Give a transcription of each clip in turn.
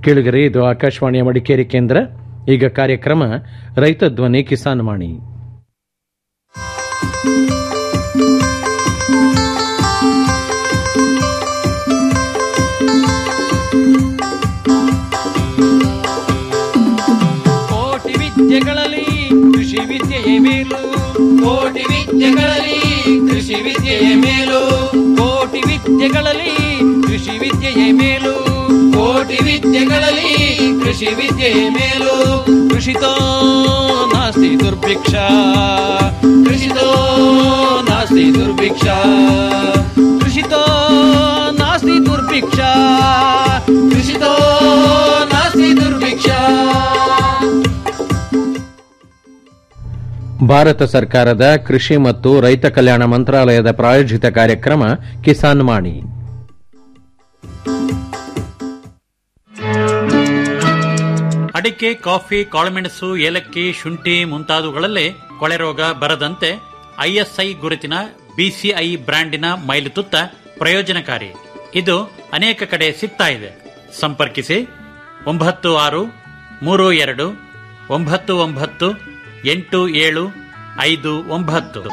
ಕೇಳಿಗರೆ ಇದು ಆಕಾಶವಾಣಿಯ ಮಡಿಕೇರಿ ಕೇಂದ್ರ ಈಗ ಕಾರ್ಯಕ್ರಮ ರೈತ ಧ್ವನಿ ಕಿಸಾನ್ ವಾಣಿ ಕೋಟಿ ವಿದ್ಯೆಗಳಲ್ಲಿ ಕೃಷಿ ವಿದ್ಯೆಯೇ ಮೇಲು ಕೋಟಿ ವಿದ್ಯೆಗಳಲ್ಲಿ ಕೃಷಿ ವಿದ್ಯೆಯೇ ಮೇಲು ಕೋಟಿ ವಿದ್ಯೆಗಳಲ್ಲಿ ಕೃಷಿ ವಿದ್ಯೆಯೇ ಮೇಲು ಕೋಟಿ ವಿದ್ಯೆಗಳಲ್ಲಿ ಕೃಷಿ ವಿದ್ಯೆಯೇ ಮೇಲು ಕೃಷಿತೋ ನಾಸ್ತಿ ದುರ್ಭಿಕ್ಷ ಕೃಷಿತೋ ನಾಸ್ತಿ ದುರ್ಭಿಕ್ಷ ಕೃಷಿತೋ ನಾಸ್ತಿ ದುರ್ಭಿಕ್ಷ ಕೃಷಿತೋ ನಾಸ್ತಿ ದುರ್ಭಿಕ್ಷ ಭಾರತ ಸರ್ಕಾರದ ಕೃಷಿ ಮತ್ತು ರೈತ ಕಲ್ಯಾಣ ಮಂತ್ರಾಲಯದ ಪ್ರಾಯೋಜಿತ ಕಾರ್ಯಕ್ರಮ ಕಿಸಾನ್ ವಾಣಿ ಅಡಿಕೆ ಕಾಫಿ ಕಾಳುಮೆಣಸು ಏಲಕ್ಕಿ ಶುಂಠಿ ಮುಂತಾದವುಗಳಲ್ಲೇ ಕೊಳೆರೋಗ ಬರದಂತೆ ಐಎಸ್ಐ ಗುರುತಿನ ಬಿಸಿಐ ಬ್ರ್ಯಾಂಡಿನ ಮೈಲುತುತ್ತ ಪ್ರಯೋಜನಕಾರಿ ಇದು ಅನೇಕ ಕಡೆ ಸಿಗ್ತಾ ಇದೆ ಸಂಪರ್ಕಿಸಿ ಒಂಬತ್ತು ಆರು ಮೂರು ಎರಡು ಒಂಬತ್ತು ಒಂಬತ್ತು ಎಂಟು ಏಳು ಐದು ಒಂಬತ್ತು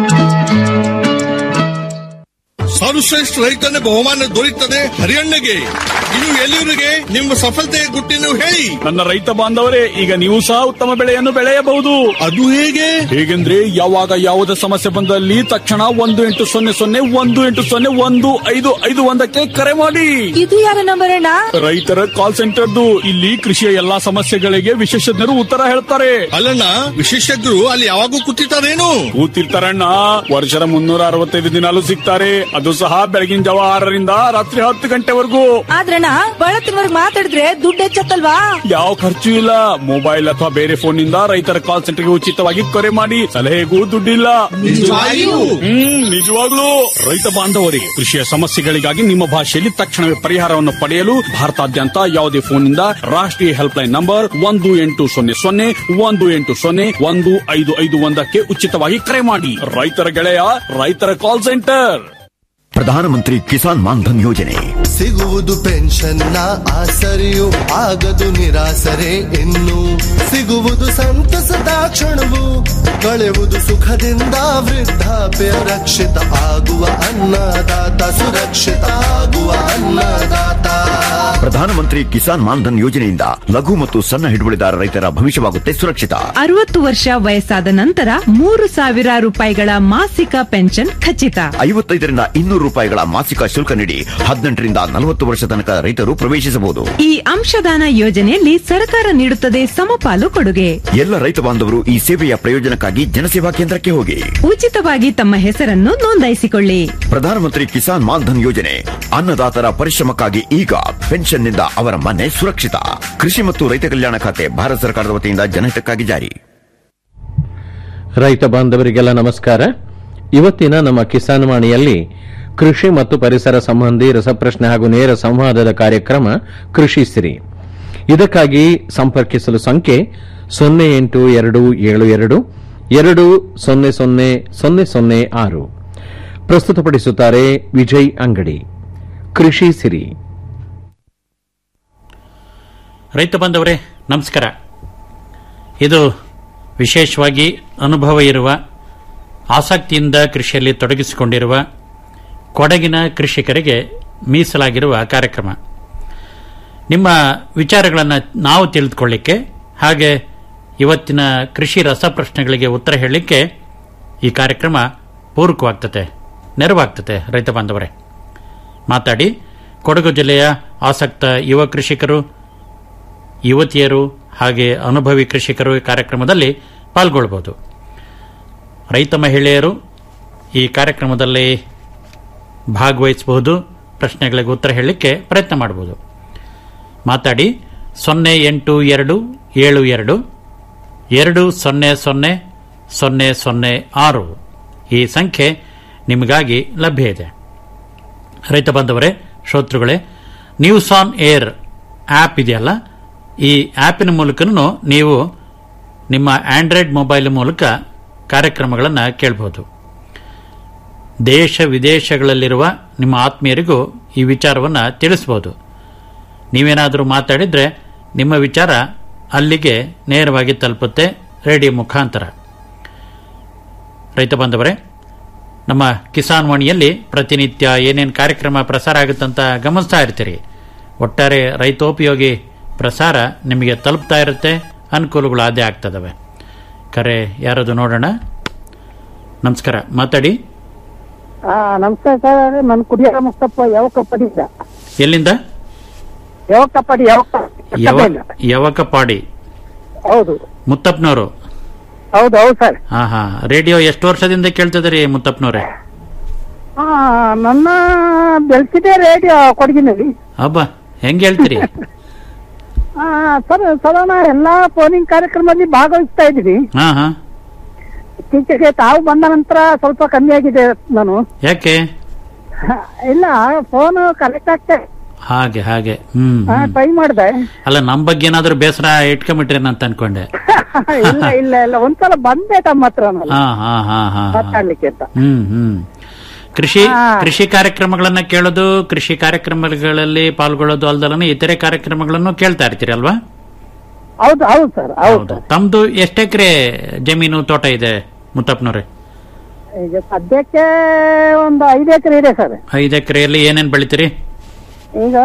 ಸರ್ವಶ್ರೇಷ್ಠ ರೈತನ ಬಹುಮಾನ ದೊರೆಯುತ್ತದೆ ಹರಿಯಣ್ಣಗೆ ಇನ್ನು ಎಲ್ಲಿವರಿಗೆ ನಿಮ್ಮ ಸಫಲತೆಯ ಗುಟ್ಟಿನ ಹೇಳಿ ನನ್ನ ರೈತ ಬಾಂಧವರೇ ಈಗ ನೀವು ಸಹ ಉತ್ತಮ ಬೆಳೆಯನ್ನು ಬೆಳೆಯಬಹುದು ಅದು ಹೇಗೆ ಹೇಗೆಂದ್ರೆ ಯಾವಾಗ ಯಾವುದೇ ಸಮಸ್ಯೆ ಬಂದಲ್ಲಿ ತಕ್ಷಣ ಒಂದು ಎಂಟು ಸೊನ್ನೆ ಸೊನ್ನೆ ಒಂದು ಎಂಟು ಸೊನ್ನೆ ಒಂದು ಐದು ಐದು ಒಂದಕ್ಕೆ ಕರೆ ಮಾಡಿ ಇದು ಯಾರ ನಂಬರ್ ಅಣ್ಣ ರೈತರ ಕಾಲ್ ಸೆಂಟರ್ದು ಇಲ್ಲಿ ಕೃಷಿಯ ಎಲ್ಲಾ ಸಮಸ್ಯೆಗಳಿಗೆ ವಿಶೇಷಜ್ಞರು ಉತ್ತರ ಹೇಳ್ತಾರೆ ಅಲ್ಲಣ್ಣ ವಿಶೇಷಜ್ಞರು ಅಲ್ಲಿ ಯಾವಾಗೂ ಕೂತಿರ್ತಾರೇನು ಕೂತಿರ್ತಾರಣ್ಣ ವರ್ಷದ ಮುನ್ನೂರ ಅರವತ್ತೈದು ದಿನಾಲು ಸಿಗ್ತಾರೆ ಅದು ಸಹ ಬೆಳಗಿನ ಜಾವ ಆರರಿಂದ ರಾತ್ರಿ ಹತ್ತು ಗಂಟೆವರೆಗೂ ಆದ್ರಣ್ಣ ಬಳತ್ತಿನವರ್ಗ್ ಮಾತಾಡಿದ್ರೆ ದುಡ್ಡು ಹೆಚ್ಚತ್ತಲ್ವಾ ಯಾವ ಖರ್ಚು ಇಲ್ಲ ಮೊಬೈಲ್ ಅಥವಾ ಬೇರೆ ಫೋನ್ ನಿಂದ ರೈತರ ಕಾಲ್ ಸೆಂಟರ್ಗೆ ಉಚಿತವಾಗಿ ಕರೆ ಮಾಡಿ ಸಲಹೆಗೂ ದುಡ್ಡಿಲ್ಲ ನಿಜವಾಗಿಯೂ? ಹ್ಮ್ ನಿಜವಾಗ್ಲೂ ರೈತ ಬಾಂಧವರಿಗೆ ಕೃಷಿಯ ಸಮಸ್ಯೆಗಳಿಗಾಗಿ ನಿಮ್ಮ ಭಾಷೆಯಲ್ಲಿ ತಕ್ಷಣವೇ ಪರಿಹಾರವನ್ನು ಪಡೆಯಲು ಭಾರತಾದ್ಯಂತ ಯಾವುದೇ ಫೋನ್ನಿಂದ ರಾಷ್ಟ್ರೀಯ ಹೆಲ್ಪ್ ಲೈನ್ ನಂಬರ್ ಒಂದು ಎಂಟು ಸೊನ್ನೆ ಸೊನ್ನೆ ಒಂದು ಎಂಟು ಸೊನ್ನೆ ಒಂದು ಐದು ಐದು ಒಂದಕ್ಕೆ ಉಚಿತವಾಗಿ ಕರೆ ಮಾಡಿ ರೈತರ ಗೆಳೆಯ ರೈತರ ಕಾಲ್ ಸೆಂಟರ್ ಪ್ರಧಾನಮಂತ್ರಿ ಕಿಸಾನ್ ಮಾನ್ಧನ್ ಯೋಜನೆ ಸಿಗುವುದು ಪೆನ್ಷನ್ನ ಆಸರೆಯು ಆಗದು ನಿರಾಸರೆ ಇನ್ನು ಸಿಗುವುದು ಸಂತಸದ ಕ್ಷಣವು ಕಳೆಯುವುದು ಸುಖದಿಂದ ವೃದ್ಧಾಪ್ಯ ರಕ್ಷಿತ ಆಗುವ ಅನ್ನದಾತ ಸುರಕ್ಷಿತ ಆಗುವ ಅನ್ನದಾತ ಪ್ರಧಾನಮಂತ್ರಿ ಕಿಸಾನ್ ಮಾನ್ಧನ್ ಯೋಜನೆಯಿಂದ ಲಘು ಮತ್ತು ಸಣ್ಣ ಹಿಡುವಳಿದಾರ ರೈತರ ಭವಿಷ್ಯವಾಗುತ್ತೆ ಸುರಕ್ಷಿತ ಅರವತ್ತು ವರ್ಷ ವಯಸ್ಸಾದ ನಂತರ ಮೂರು ಸಾವಿರ ರೂಪಾಯಿಗಳ ಮಾಸಿಕ ಪೆನ್ಷನ್ ಖಚಿತ ಐವತ್ತೈದರಿಂದ ಇನ್ನೂರು ರೂಪಾಯಿಗಳ ಮಾಸಿಕ ಶುಲ್ಕ ನೀಡಿ ಹದಿನೆಂಟರಿಂದ ನಲವತ್ತು ವರ್ಷ ತನಕ ರೈತರು ಪ್ರವೇಶಿಸಬಹುದು ಈ ಅಂಶದಾನ ಯೋಜನೆಯಲ್ಲಿ ಸರ್ಕಾರ ನೀಡುತ್ತದೆ ಸಮಪಾಲು ಕೊಡುಗೆ ಎಲ್ಲ ರೈತ ಬಾಂಧವರು ಈ ಸೇವೆಯ ಪ್ರಯೋಜನಕ್ಕಾಗಿ ಜನಸೇವಾ ಕೇಂದ್ರಕ್ಕೆ ಹೋಗಿ ಉಚಿತವಾಗಿ ತಮ್ಮ ಹೆಸರನ್ನು ನೋಂದಾಯಿಸಿಕೊಳ್ಳಿ ಪ್ರಧಾನಮಂತ್ರಿ ಕಿಸಾನ್ ಮಾನ್ಧನ್ ಯೋಜನೆ ಅನ್ನದಾತರ ಪರಿಶ್ರಮಕ್ಕಾಗಿ ಈಗ ಪೆನ್ಷನ್ನಿಂದ ಅವರ ಮನೆ ಸುರಕ್ಷಿತ ಕೃಷಿ ಮತ್ತು ರೈತ ಕಲ್ಯಾಣ ಖಾತೆ ಭಾರತ ಸರ್ಕಾರದ ವತಿಯಿಂದ ಜನಹಿತಕ್ಕಾಗಿ ಜಾರಿ ರೈತ ಬಾಂಧವರಿಗೆಲ್ಲ ನಮಸ್ಕಾರ ಇವತ್ತಿನ ನಮ್ಮ ಕಿಸಾನ್ ವಾಣಿಯಲ್ಲಿ ಕೃಷಿ ಮತ್ತು ಪರಿಸರ ಸಂಬಂಧಿ ರಸಪ್ರಶ್ನೆ ಹಾಗೂ ನೇರ ಸಂವಾದದ ಕಾರ್ಯಕ್ರಮ ಕೃಷಿ ಸಿರಿ ಇದಕ್ಕಾಗಿ ಸಂಪರ್ಕಿಸಲು ಸಂಖ್ಯೆ ಸೊನ್ನೆ ಎಂಟು ಎರಡು ಏಳು ಎರಡು ಎರಡು ಸೊನ್ನೆ ಸೊನ್ನೆ ಸೊನ್ನೆ ಸೊನ್ನೆ ಆರು ಪ್ರಸ್ತುತಪಡಿಸುತ್ತಾರೆ ವಿಜಯ್ ಅಂಗಡಿ ಕೃಷಿ ಸಿರಿ ರೈತ ಬಂದವರೇ ನಮಸ್ಕಾರ ಇದು ವಿಶೇಷವಾಗಿ ಅನುಭವ ಇರುವ ಆಸಕ್ತಿಯಿಂದ ಕೃಷಿಯಲ್ಲಿ ತೊಡಗಿಸಿಕೊಂಡಿರುವ ಕೊಡಗಿನ ಕೃಷಿಕರಿಗೆ ಮೀಸಲಾಗಿರುವ ಕಾರ್ಯಕ್ರಮ ನಿಮ್ಮ ವಿಚಾರಗಳನ್ನು ನಾವು ತಿಳಿದುಕೊಳ್ಳಿಕ್ಕೆ ಹಾಗೆ ಇವತ್ತಿನ ಕೃಷಿ ರಸಪ್ರಶ್ನೆಗಳಿಗೆ ಉತ್ತರ ಹೇಳಲಿಕ್ಕೆ ಈ ಕಾರ್ಯಕ್ರಮ ಪೂರಕವಾಗ್ತದೆ ನೆರವಾಗ್ತದೆ ರೈತ ಬಾಂಧವರೇ ಮಾತಾಡಿ ಕೊಡಗು ಜಿಲ್ಲೆಯ ಆಸಕ್ತ ಯುವ ಕೃಷಿಕರು ಯುವತಿಯರು ಹಾಗೆ ಅನುಭವಿ ಕೃಷಿಕರು ಈ ಕಾರ್ಯಕ್ರಮದಲ್ಲಿ ಪಾಲ್ಗೊಳ್ಬೋದು ರೈತ ಮಹಿಳೆಯರು ಈ ಕಾರ್ಯಕ್ರಮದಲ್ಲಿ ಭಾಗವಹಿಸಬಹುದು ಪ್ರಶ್ನೆಗಳಿಗೆ ಉತ್ತರ ಹೇಳಲಿಕ್ಕೆ ಪ್ರಯತ್ನ ಮಾಡಬಹುದು ಮಾತಾಡಿ ಸೊನ್ನೆ ಎಂಟು ಎರಡು ಏಳು ಎರಡು ಎರಡು ಸೊನ್ನೆ ಸೊನ್ನೆ ಸೊನ್ನೆ ಸೊನ್ನೆ ಆರು ಈ ಸಂಖ್ಯೆ ನಿಮಗಾಗಿ ಲಭ್ಯ ಇದೆ ರೈತ ಬಾಂಧವರೇ ಶ್ರೋತೃಗಳೇ ನ್ಯೂಸ್ ಆನ್ ಏರ್ ಆ್ಯಪ್ ಇದೆಯಲ್ಲ ಈ ಆ್ಯಪಿನ ಮೂಲಕನೂ ನೀವು ನಿಮ್ಮ ಆಂಡ್ರಾಯ್ಡ್ ಮೊಬೈಲ್ ಮೂಲಕ ಕಾರ್ಯಕ್ರಮಗಳನ್ನು ಕೇಳಬಹುದು ದೇಶ ವಿದೇಶಗಳಲ್ಲಿರುವ ನಿಮ್ಮ ಆತ್ಮೀಯರಿಗೂ ಈ ವಿಚಾರವನ್ನು ತಿಳಿಸಬಹುದು ನೀವೇನಾದರೂ ಮಾತಾಡಿದ್ರೆ ನಿಮ್ಮ ವಿಚಾರ ಅಲ್ಲಿಗೆ ನೇರವಾಗಿ ತಲುಪುತ್ತೆ ರೇಡಿಯೋ ಮುಖಾಂತರ ರೈತ ಬಾಂಧವರೇ ನಮ್ಮ ಕಿಸಾನ್ ವಾಣಿಯಲ್ಲಿ ಪ್ರತಿನಿತ್ಯ ಏನೇನು ಕಾರ್ಯಕ್ರಮ ಪ್ರಸಾರ ಆಗುತ್ತಂತ ಗಮನಿಸ್ತಾ ಇರ್ತೀರಿ ಒಟ್ಟಾರೆ ರೈತೋಪಯೋಗಿ ಪ್ರಸಾರ ನಿಮಗೆ ತಲುಪ್ತಾ ಇರುತ್ತೆ ಅನುಕೂಲಗಳು ಅದೇ ಆಗ್ತದವೆ ಕರೆ ಯಾರದು ನೋಡೋಣ ನಮಸ್ಕಾರ ಮಾತಾಡಿ ಆ, ನಮಸ್ಕಾರ ಸರ್ ನಾನು ಕುಡಿಯರ ಮುಸ್ತಪ್ಪ ಯಾವಕಪ್ಪಡಿಂದ ಎಲ್ಲಿಂದ ಯಾವಕಪ್ಪಡಿ ಯಾವಕ ಯವ ಯವಕಪಾಡಿ ಹೌದು ಮುತ್ತಪ್ಪನವರು ಹೌದು ಹೌದು ಸರ್ ಹಾ ಹಾ ರೇಡಿಯೋ ಎಷ್ಟು ವರ್ಷದಿಂದ ಕೇಳ್ತಿದ್ರಿ ಮುತ್ತಪ್ಪನವ್ರೆ ಆ, ನನ್ನ ಬೆಳೆಸಿದೆ ರೇಡಿಯೋ ಕೊಡಗಿನಲ್ಲಿ ಹಬ್ಬ ಹೆಂಗ್ ಹೇಳ್ತೀರಿ ಆ, ಸರ್ ಸಾಧಾರಣ ಎಲ್ಲಾ ಫೋನಿಂಗ್ ಕಾರ್ಯಕ್ರಮದಲ್ಲಿ ಭಾಗವಹಿಸ್ತಾ ಇದ್ದೀನಿ ಹಾ ಹಾ ಇತ್ತೀಚೆಗೆ ತಾವು ಬಂದ ನಂತರ ಸ್ವಲ್ಪ ಕಮ್ಮಿ ಆಗಿದೆ ನಾನು ಯಾಕೆ ಇಲ್ಲ ಫೋನ್ ಕನೆಕ್ಟ್ ಆಗ್ತಾ ಹಾಗೆ ಹಾಗೆ ಹ್ಮ್ ಹ್ಮ್. ಟ್ರೈ ಮಾಡಿದೆ ಅಲ್ಲ ನಮ್ ಬಗ್ಗೆ ಏನಾದ್ರು ಬೇಸರ ಇಟ್ಕೊಂಬಿಟ್ರೇನಂತ ಅನ್ಕೊಂಡೆ ಇಲ್ಲ ಇಲ್ಲ ಇಲ್ಲ ಒಂದ್ಸಲ ಬಂದೆ ತಮ್ಮ ಹತ್ರ ನಾನು ಹಾ ಹಾ ಹಾ ಹಾ ಹಾ. ಮಾತಾಡ್ಲಿಕ್ಕೆ ಅಂತ ಹ್ಮ್ ಹ್ಮ್ ಕೃಷಿ ಹಾ. ಕೃಷಿ ಕಾರ್ಯಕ್ರಮಗಳನ್ನ ಕೇಳೋದು ಕೃಷಿ ಕಾರ್ಯಕ್ರಮಗಳಲ್ಲಿ ಪಾಲ್ಗೊಳ್ಳೋದು ಅಲ್ದಲನೆ ಇತರೆ ಕಾರ್ಯಕ್ರಮಗಳನ್ನು ಕೇಳ್ತಾ ಇರ್ತೀರಿ ಅಲ್ವಾ ಹೌದು ಹೌದು ಸರ್ ಹೌದು ತಮ್ದು ಎಷ್ಟೆಕರೆ ಜಮೀನು ತೋಟ ಇದೆ ಮುತ್ತಪ್ಪನವ್ರೆ ಈಗ ಸದ್ಯಕ್ಕೆ ಒಂದು ಐದು ಎಕರೆ ಇದೆ ಸರ್ ಐದು ಎಕರೆಯಲ್ಲಿ ಏನೇನ್ ಬೆಳಿತೀರಿ ಈಗ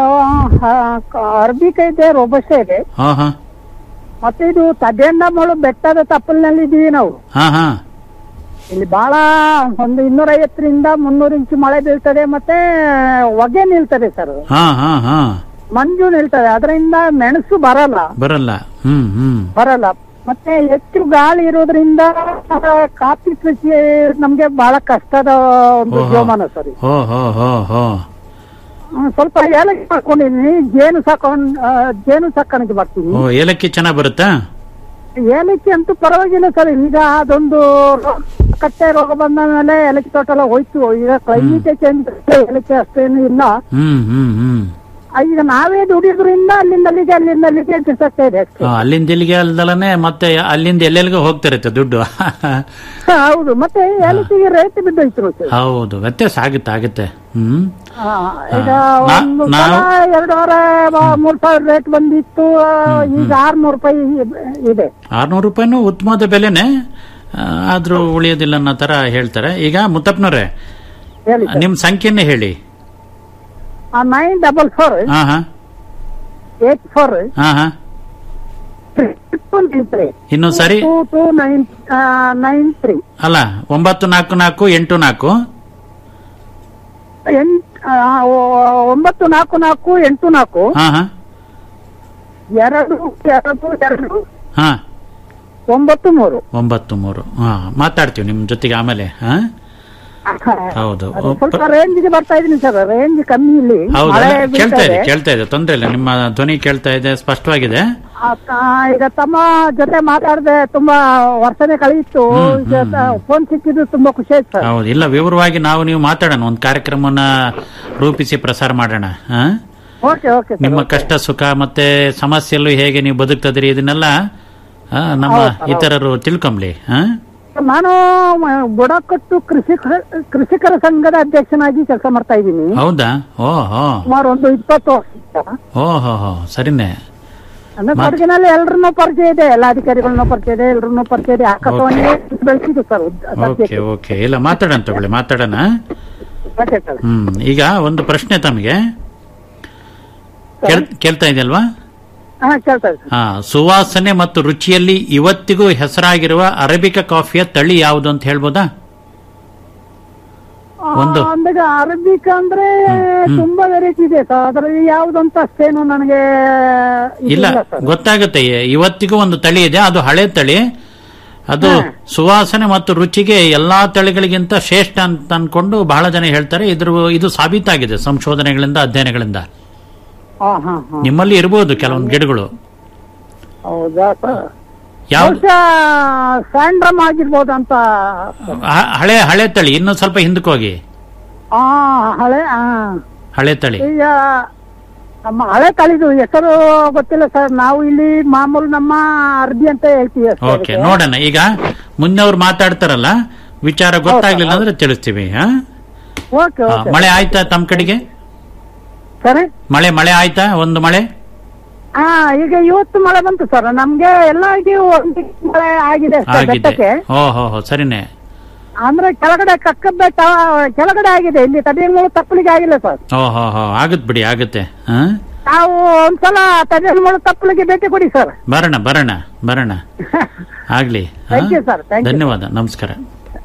ಅರ್ಬಿಕ ಇದೆ ರೋಬಸ್ಟ ಇದೆ ಹಾ ಹಾ ಮತ್ತೆ ಇದು ತದೆಂಡ ಮಳು ಬೆಟ್ಟದ ತಪ್ಪಲಿನಲ್ಲಿ ಇದೀವಿ ನಾವು ಹಾ ಹಾ ಇಲ್ಲಿ ಬಹಳ ಒಂದು ಇನ್ನೂರ ಐವತ್ತರಿಂದ ಮುನ್ನೂರು ಇಂಚು ಮಳೆ ಬೀಳ್ತದೆ ಮತ್ತೆ ಹೊಗೆ ನಿಲ್ತದೆ ಸರ್ ಹಾ ಹಾ ಹಾ ಮಂಜು ನಿಲ್ತದೆ ಅದರಿಂದ ಮೆಣಸು ಬರಲ್ಲ ಬರಲ್ಲ ಹ್ಮ್ ಹ್ಮ್ ಬರಲ್ಲ ಮತ್ತೆ ಹೆಚ್ಚು ಗಾಳಿ ಇರೋದ್ರಿಂದ ಕಾಫಿ ಕೃಷಿ ನಮ್ಗೆ ಬಹಳ ಕಷ್ಟದ ಒಂದು ಓಹೋ. ಜೀವಮಾನ ಸರ್ ಇದು. ಹೋ ಹೋ ಹೋ ಹೋ ಹ್ಮ್, ಸ್ವಲ್ಪ ಏಲಕ್ಕಿ ಮಾಡ್ಕೊಂಡಿದೀನಿ ಜೇನು ಸಾಕೊಂಡ್ ಆ, ಜೇನು ಸಾಕಾಣಿಕೆ ಮಾಡ್ತೀನಿ ಓ ಏಲಕ್ಕಿ ಚೆನ್ನಾಗ್ ಬರುತ್ತಾ ಏಲಕ್ಕಿ ಅಂತೂ ಪರವಾಗಿಲ್ಲ ಸರ್ ಈಗ ಅದೊಂದು ರೋ- ಕಟ್ಟೆ ರೋಗ ಬಂದ ಮೇಲೆ ಏಲಕ್ಕಿ ತೋಟ ಎಲ್ಲ ಹೋಯ್ತು ಈಗ ಕ್ಲೈಮೇಟ್ ಚೇಂಜ್ ಏಲಕ್ಕಿ ಅಷ್ಟೇನು ಇಲ್ಲ ಹ್ಮ್ ಹ್ಮ್ ಹ್ಮ್ ಆ, ಈಗ ನಾವೇ ದುಡಿಯೋದ್ರಿಂದ ಅಲ್ಲಿಂದ ಅಲ್ಲಿಗೆ ಅಲ್ಲಿಂದ ಅಲ್ಲಿಗೆ ಬಿಸಾಕ್ತಾ ಇದೆ ಅಷ್ಟೇ ಆ, ಅಲ್ಲಿಂದ ಇಲ್ಲಿಗೆ ಅಲ್ದಲನೆ ಮತ್ತೆ ಅಲ್ಲಿಂದ ಎಲ್ಲೆಲ್ಲಿಗೆ ಹೋಗ್ತಿರುತ್ತೆ ದುಡ್ಡು ಹೌದು ಮತ್ತೆ ಏಲಕ್ಕಿಗೆ ರೇಟ್ ಬಿದ್ದೋಯ್ತು ಸರ್ ಹೌದು ವ್ಯತ್ಯಾಸ ಆಗುತ್ತೆ ಆಗುತ್ತೆ ಹ್ಮ್ ಆ, ಈಗ ನಾ- ಒಂದು ನಾವು- ಸಲ ಎರಡೂವರೆ ಬ- ಮೂರ್ ಸಾವಿರ ರೇಟ್ ಬಂದಿತ್ತು ಆ, ಈಗ ಆರ್ನೂರು ರೂಪಾಯಿ ಇದೆ ಆರ್ನೂರು ರೂಪಾಯಿನೂ ಉತ್ತಮವಾದ ಬೆಲೆನೆ ಆ, ಆದ್ರೂ ಉಳಿಯೋದಿಲ್ಲ ಅನ್ನೋ ತರ ಹೇಳ್ತಾರೆ ಈಗ ಮುತ್ತಪ್ಪನವ್ರೆ ಹೇಳಿ ನಿಮ್ ಸಂಖ್ಯೆನೇ ಹೇಳಿ ನೈನ್ ಡಬಲ್ ಫೋರ್ ಹಾ ಹಾ ಏಟ್ ಫೋರ್ ಹಾ ಹಾ ಇನ್ನೊಂದ್ ಸರಿ two two nine nine three ಅಲ್ಲ ಒಂಬತ್ತು ನಾಲ್ಕು ನಾಲ್ಕು ಎಂಟು ನಾಲ್ಕು ಎಂಟ್ ಆ, ಒ- ಒಂಬತ್ತು ನಾಲ್ಕು ನಾಲ್ಕು ಎಂಟು ನಾಲ್ಕು ಹಾ ಹಾ ಎರಡು ಎರಡು ಎರಡು ಹಾ ಒಂಬತ್ತು ಮೂರು ಒಂಬತ್ತು ಮೂರು ಹಾ ಮಾತಾಡ್ತೀವಿ ನಿಮ್ ಜೊತೆಗೆ ಆಮೇಲೆ ಹಾ ಹೌದು ಅದು ಸ್ವಲ್ಪ ರೇಂಜ್ಗೆ ಬರ್ತಾ ಇದೀನಿ ಸರ್ ರೇಂಜ್ ಕಮ್ಮಿ ಇಲ್ಲಿ ಹೌದು ಮಳೆ ಕೇಳ್ತಾ ಬೀಳ್ತಾ ಇದೆ ಇದೆ. ಕೇಳ್ತಾ ಇದೆ ತೊಂದ್ರೆ ಇಲ್ಲ ನಿಮ್ಮ ಧ್ವನಿ ಕೇಳ್ತಾ ಇದೆ ಸ್ಪಷ್ಟವಾಗಿದೆ ಆ, ಕ- ಈಗ ತಮ್ಮ ಜೊತೆ ಮಾತಾಡದೆ ತುಂಬಾ ವರ್ಷನೇ ಕಳೆಯಿತು ಈಗ ಫೋನ್ ಸಿಕ್ಕಿದ್ದು ತುಂಬಾ ಖುಷಿ ಆಯ್ತು ಸರ್ ಹೌದು ಇಲ್ಲ ವಿವರವಾಗಿ ನಾವು ನೀವು ಮಾತಾಡೋಣ ಒಂದು ಕಾರ್ಯಕ್ರಮನ ರೂಪಿಸಿ ಪ್ರಸಾರ ಮಾಡೋಣ ಹಾ ಓಕೆ ಓಕೆ ಸರ್ ನಿಮ್ಮ ಕಷ್ಟ ಸುಖ ಮತ್ತೆ ಸಮಸ್ಯೆಲ್ಲೂ ಹೇಗೆ ನೀವು ಬದುಕ್ತದ್ರಿ ಇದನ್ನೆಲ್ಲ ಆ, ನಮ್ಮ ಹೌದು, ಹೌದು. ಇತರರು ತಿಳ್ಕೊಂಬ್ಲಿ ಹಾ ನಾನು ಮ- ಬುಡಕಟ್ಟು ಕೃಷಿಕ ಕೃಷಿಕರ ಸಂಘದ ಅಧ್ಯಕ್ಷನಾಗಿ ಕೆಲಸ ಮಾಡ್ತಾ ಇದ್ದೀನಿ ಹೌದಾ ಓ ಹೋ ಸುಮಾರು ಒಂದು ಇಪ್ಪತ್ತು ವರ್ಷ ಓ ಹೋ ಹೋ ಸರಿನೇ ಅಂದ್ರೆ ಮಾತ್- ಕೊಡಗಿನಲ್ಲಿ ಎಲ್ರನ್ನೂ ಪರಿಚಯ ಇದೆ ಎಲ್ಲ ಅಧಿಕಾರಿಗಳನ್ನೂ ಪರಿಚಯ ಇದೆ ಎಲ್ರನ್ನೂ ಪರಿಚಯ ಇದೆ ಆಕಾಶವಾಣಿಗೆ ಬೆಳೆಸಿದ್ದು ಸರ್ ಓಕೆ ಓಕೆ ಇಲ್ಲ ಮಾತಾಡೋಣ ತಗೊಳ್ಳಿ ಮಾತಾಡೋಣ ಓಕೆ ಸರ್ ಹ್ಮ್ ಈಗ ಒಂದು ಪ್ರಶ್ನೆ ತಮಗೆ ಕೇಳ್- ಕೇಳ್ತಾ ಇದೆಯಲ್ವಾ ಹಾ ಕೇಳ್ತಾ ಇದೆ ಹಾ ಸುವಾಸನೆ ಮತ್ತು ರುಚಿಯಲ್ಲಿ ಇವತ್ತಿಗೂ ಹೆಸರಾಗಿರುವ ಅರೇಬಿಕ ಕಾಫಿಯ ತಳಿ ಯಾವುದು ಅಂತ ಹೇಳ್ಬೋದಾ ಒಂದು. ಅಂದಾಗ ಅರಬಿಕ್ ಅಂದ್ರೆ ತುಂಬಾ ವೆರೈಟಿ ಇದೆ ಸರ್ ಅದರಲ್ಲಿ ಯಾವ್ದಂತ ಅಷ್ಟೇನು ನನಗೆ ಇಲ್ಲ ಇದಿಲ್ಲ ಸರ್ ಗೊತ್ತಾಗುತ್ತೆ ಇವತ್ತಿಗೂ ಒಂದು ತಳಿ ಇದೆ ಅದು ಹಳೆ ತಳಿ ಅದು ಸುವಾಸನೆ ಮತ್ತು ರುಚಿಗೆ ಎಲ್ಲಾ ತಳಿಗಳಿಗಿಂತ ಶ್ರೇಷ್ಠ ಅಂತ ಅನ್ಕೊಂಡು ಬಹಳ ಜನ ಹೇಳ್ತಾರೆ ಇದ್ರ ಇದು ಸಾಬೀತಾಗಿದೆ ಸಂಶೋಧನೆಗಳಿಂದ ಅಧ್ಯಯನಗಳಿಂದ ಹಾ ಹಾ ಹಾ ನಿಮ್ಮಲ್ಲಿ ಇರಬಹುದು ಕೆಲವೊಂದು ಗಿಡಗಳು ಹೌದಾ ಸರ್ ಯಾವ್ದು ಬಹುಶಃ ಸ್ಯಾಂಡ್ರಮ್ ಆಗಿರ್ಬೋದು ಅಂತ ಹ- ಹಳೆ ಹಳೆ ತಳಿ ಇನ್ನು ಸ್ವಲ್ಪ ಹಿಂದಕ್ಕೆ ಹೋಗಿ ಆ ಹಳೆ ಆ ಹಳೆ ತಳಿ ಈಗ ನಮ್ಮ ಹಳೆ ತಳಿದು ಹೆಸರು ಗೊತ್ತಿಲ್ಲ ಸರ್ ನಾವು ಇಲ್ಲಿ ಮಾಮೂಲು ನಮ್ಮ ಅರ್ಬಿ ಅಂತ ಹೇಳ್ತೀವಿ ಅಷ್ಟೇ ಓಕೆ ಅದಕ್ಕೆ. ನೋಡೋಣ ಈಗ ಮುಂದೆ ಅವ್ರು ಮಾತಾಡ್ತಾರಲ್ಲ ವಿಚಾರ ಗೊತ್ತಾಗ್ಲಿಲ್ಲ ಅಂದ್ರೆ ತಿಳಿಸ್ತೀವಿ ಹಾ? ಓಕೆ ಹಾ, ಓಕೆ ಮಳೆ ಆಯ್ತಾ ತಮ್ಮ ಕಡೆಗೆ ಸರಿ ಮಳೆ ಮಳೆ ಆಯ್ತಾ ಒಂದು ಮಳೆ ಹಾ ಈಗ ಇವತ್ತು ಮಳೆ ಬಂತು ಸರ್ ನಮ್ಗೆ ಎಲ್ಲ ಇದು ಒಂದು ಮಳೆ ಆಗಿದೆ ಸರ್ ಆಗಿದೆ ಬೆಟ್ಟಕ್ಕೆ ಓ ಹೋ ಹೋ ಸರಿನೇ ಅಂದ್ರೆ ಕೆಳಗಡೆ ಕಕ್ಕದ ಕೆಳಗಡೆ ಆಗಿದೆ ಇಲ್ಲಿ ತಡೆಯಲು ತಪ್ಪಲಿಗೆ ಆಗಿಲ್ಲ ಸರ್ ಓ ಹೋ ಹೋ ಆಗುತ್ತೆ ಬಿಡಿ ಆಗುತ್ತೆ ಹಾ ನಾವು ಒಂದ್ಸಲ ತಡೆಯಲು ತಪ್ಪಲಿಗೆ ಭೇಟಿ ಕೊಡಿ ಸರ್ ಬರೋಣ ಬರೋಣ ಬರೋಣ ಆಗ್ಲಿ ಹಾ? Thank you, sir. Thank you. ಧನ್ಯವಾದ ನಮಸ್ಕಾರ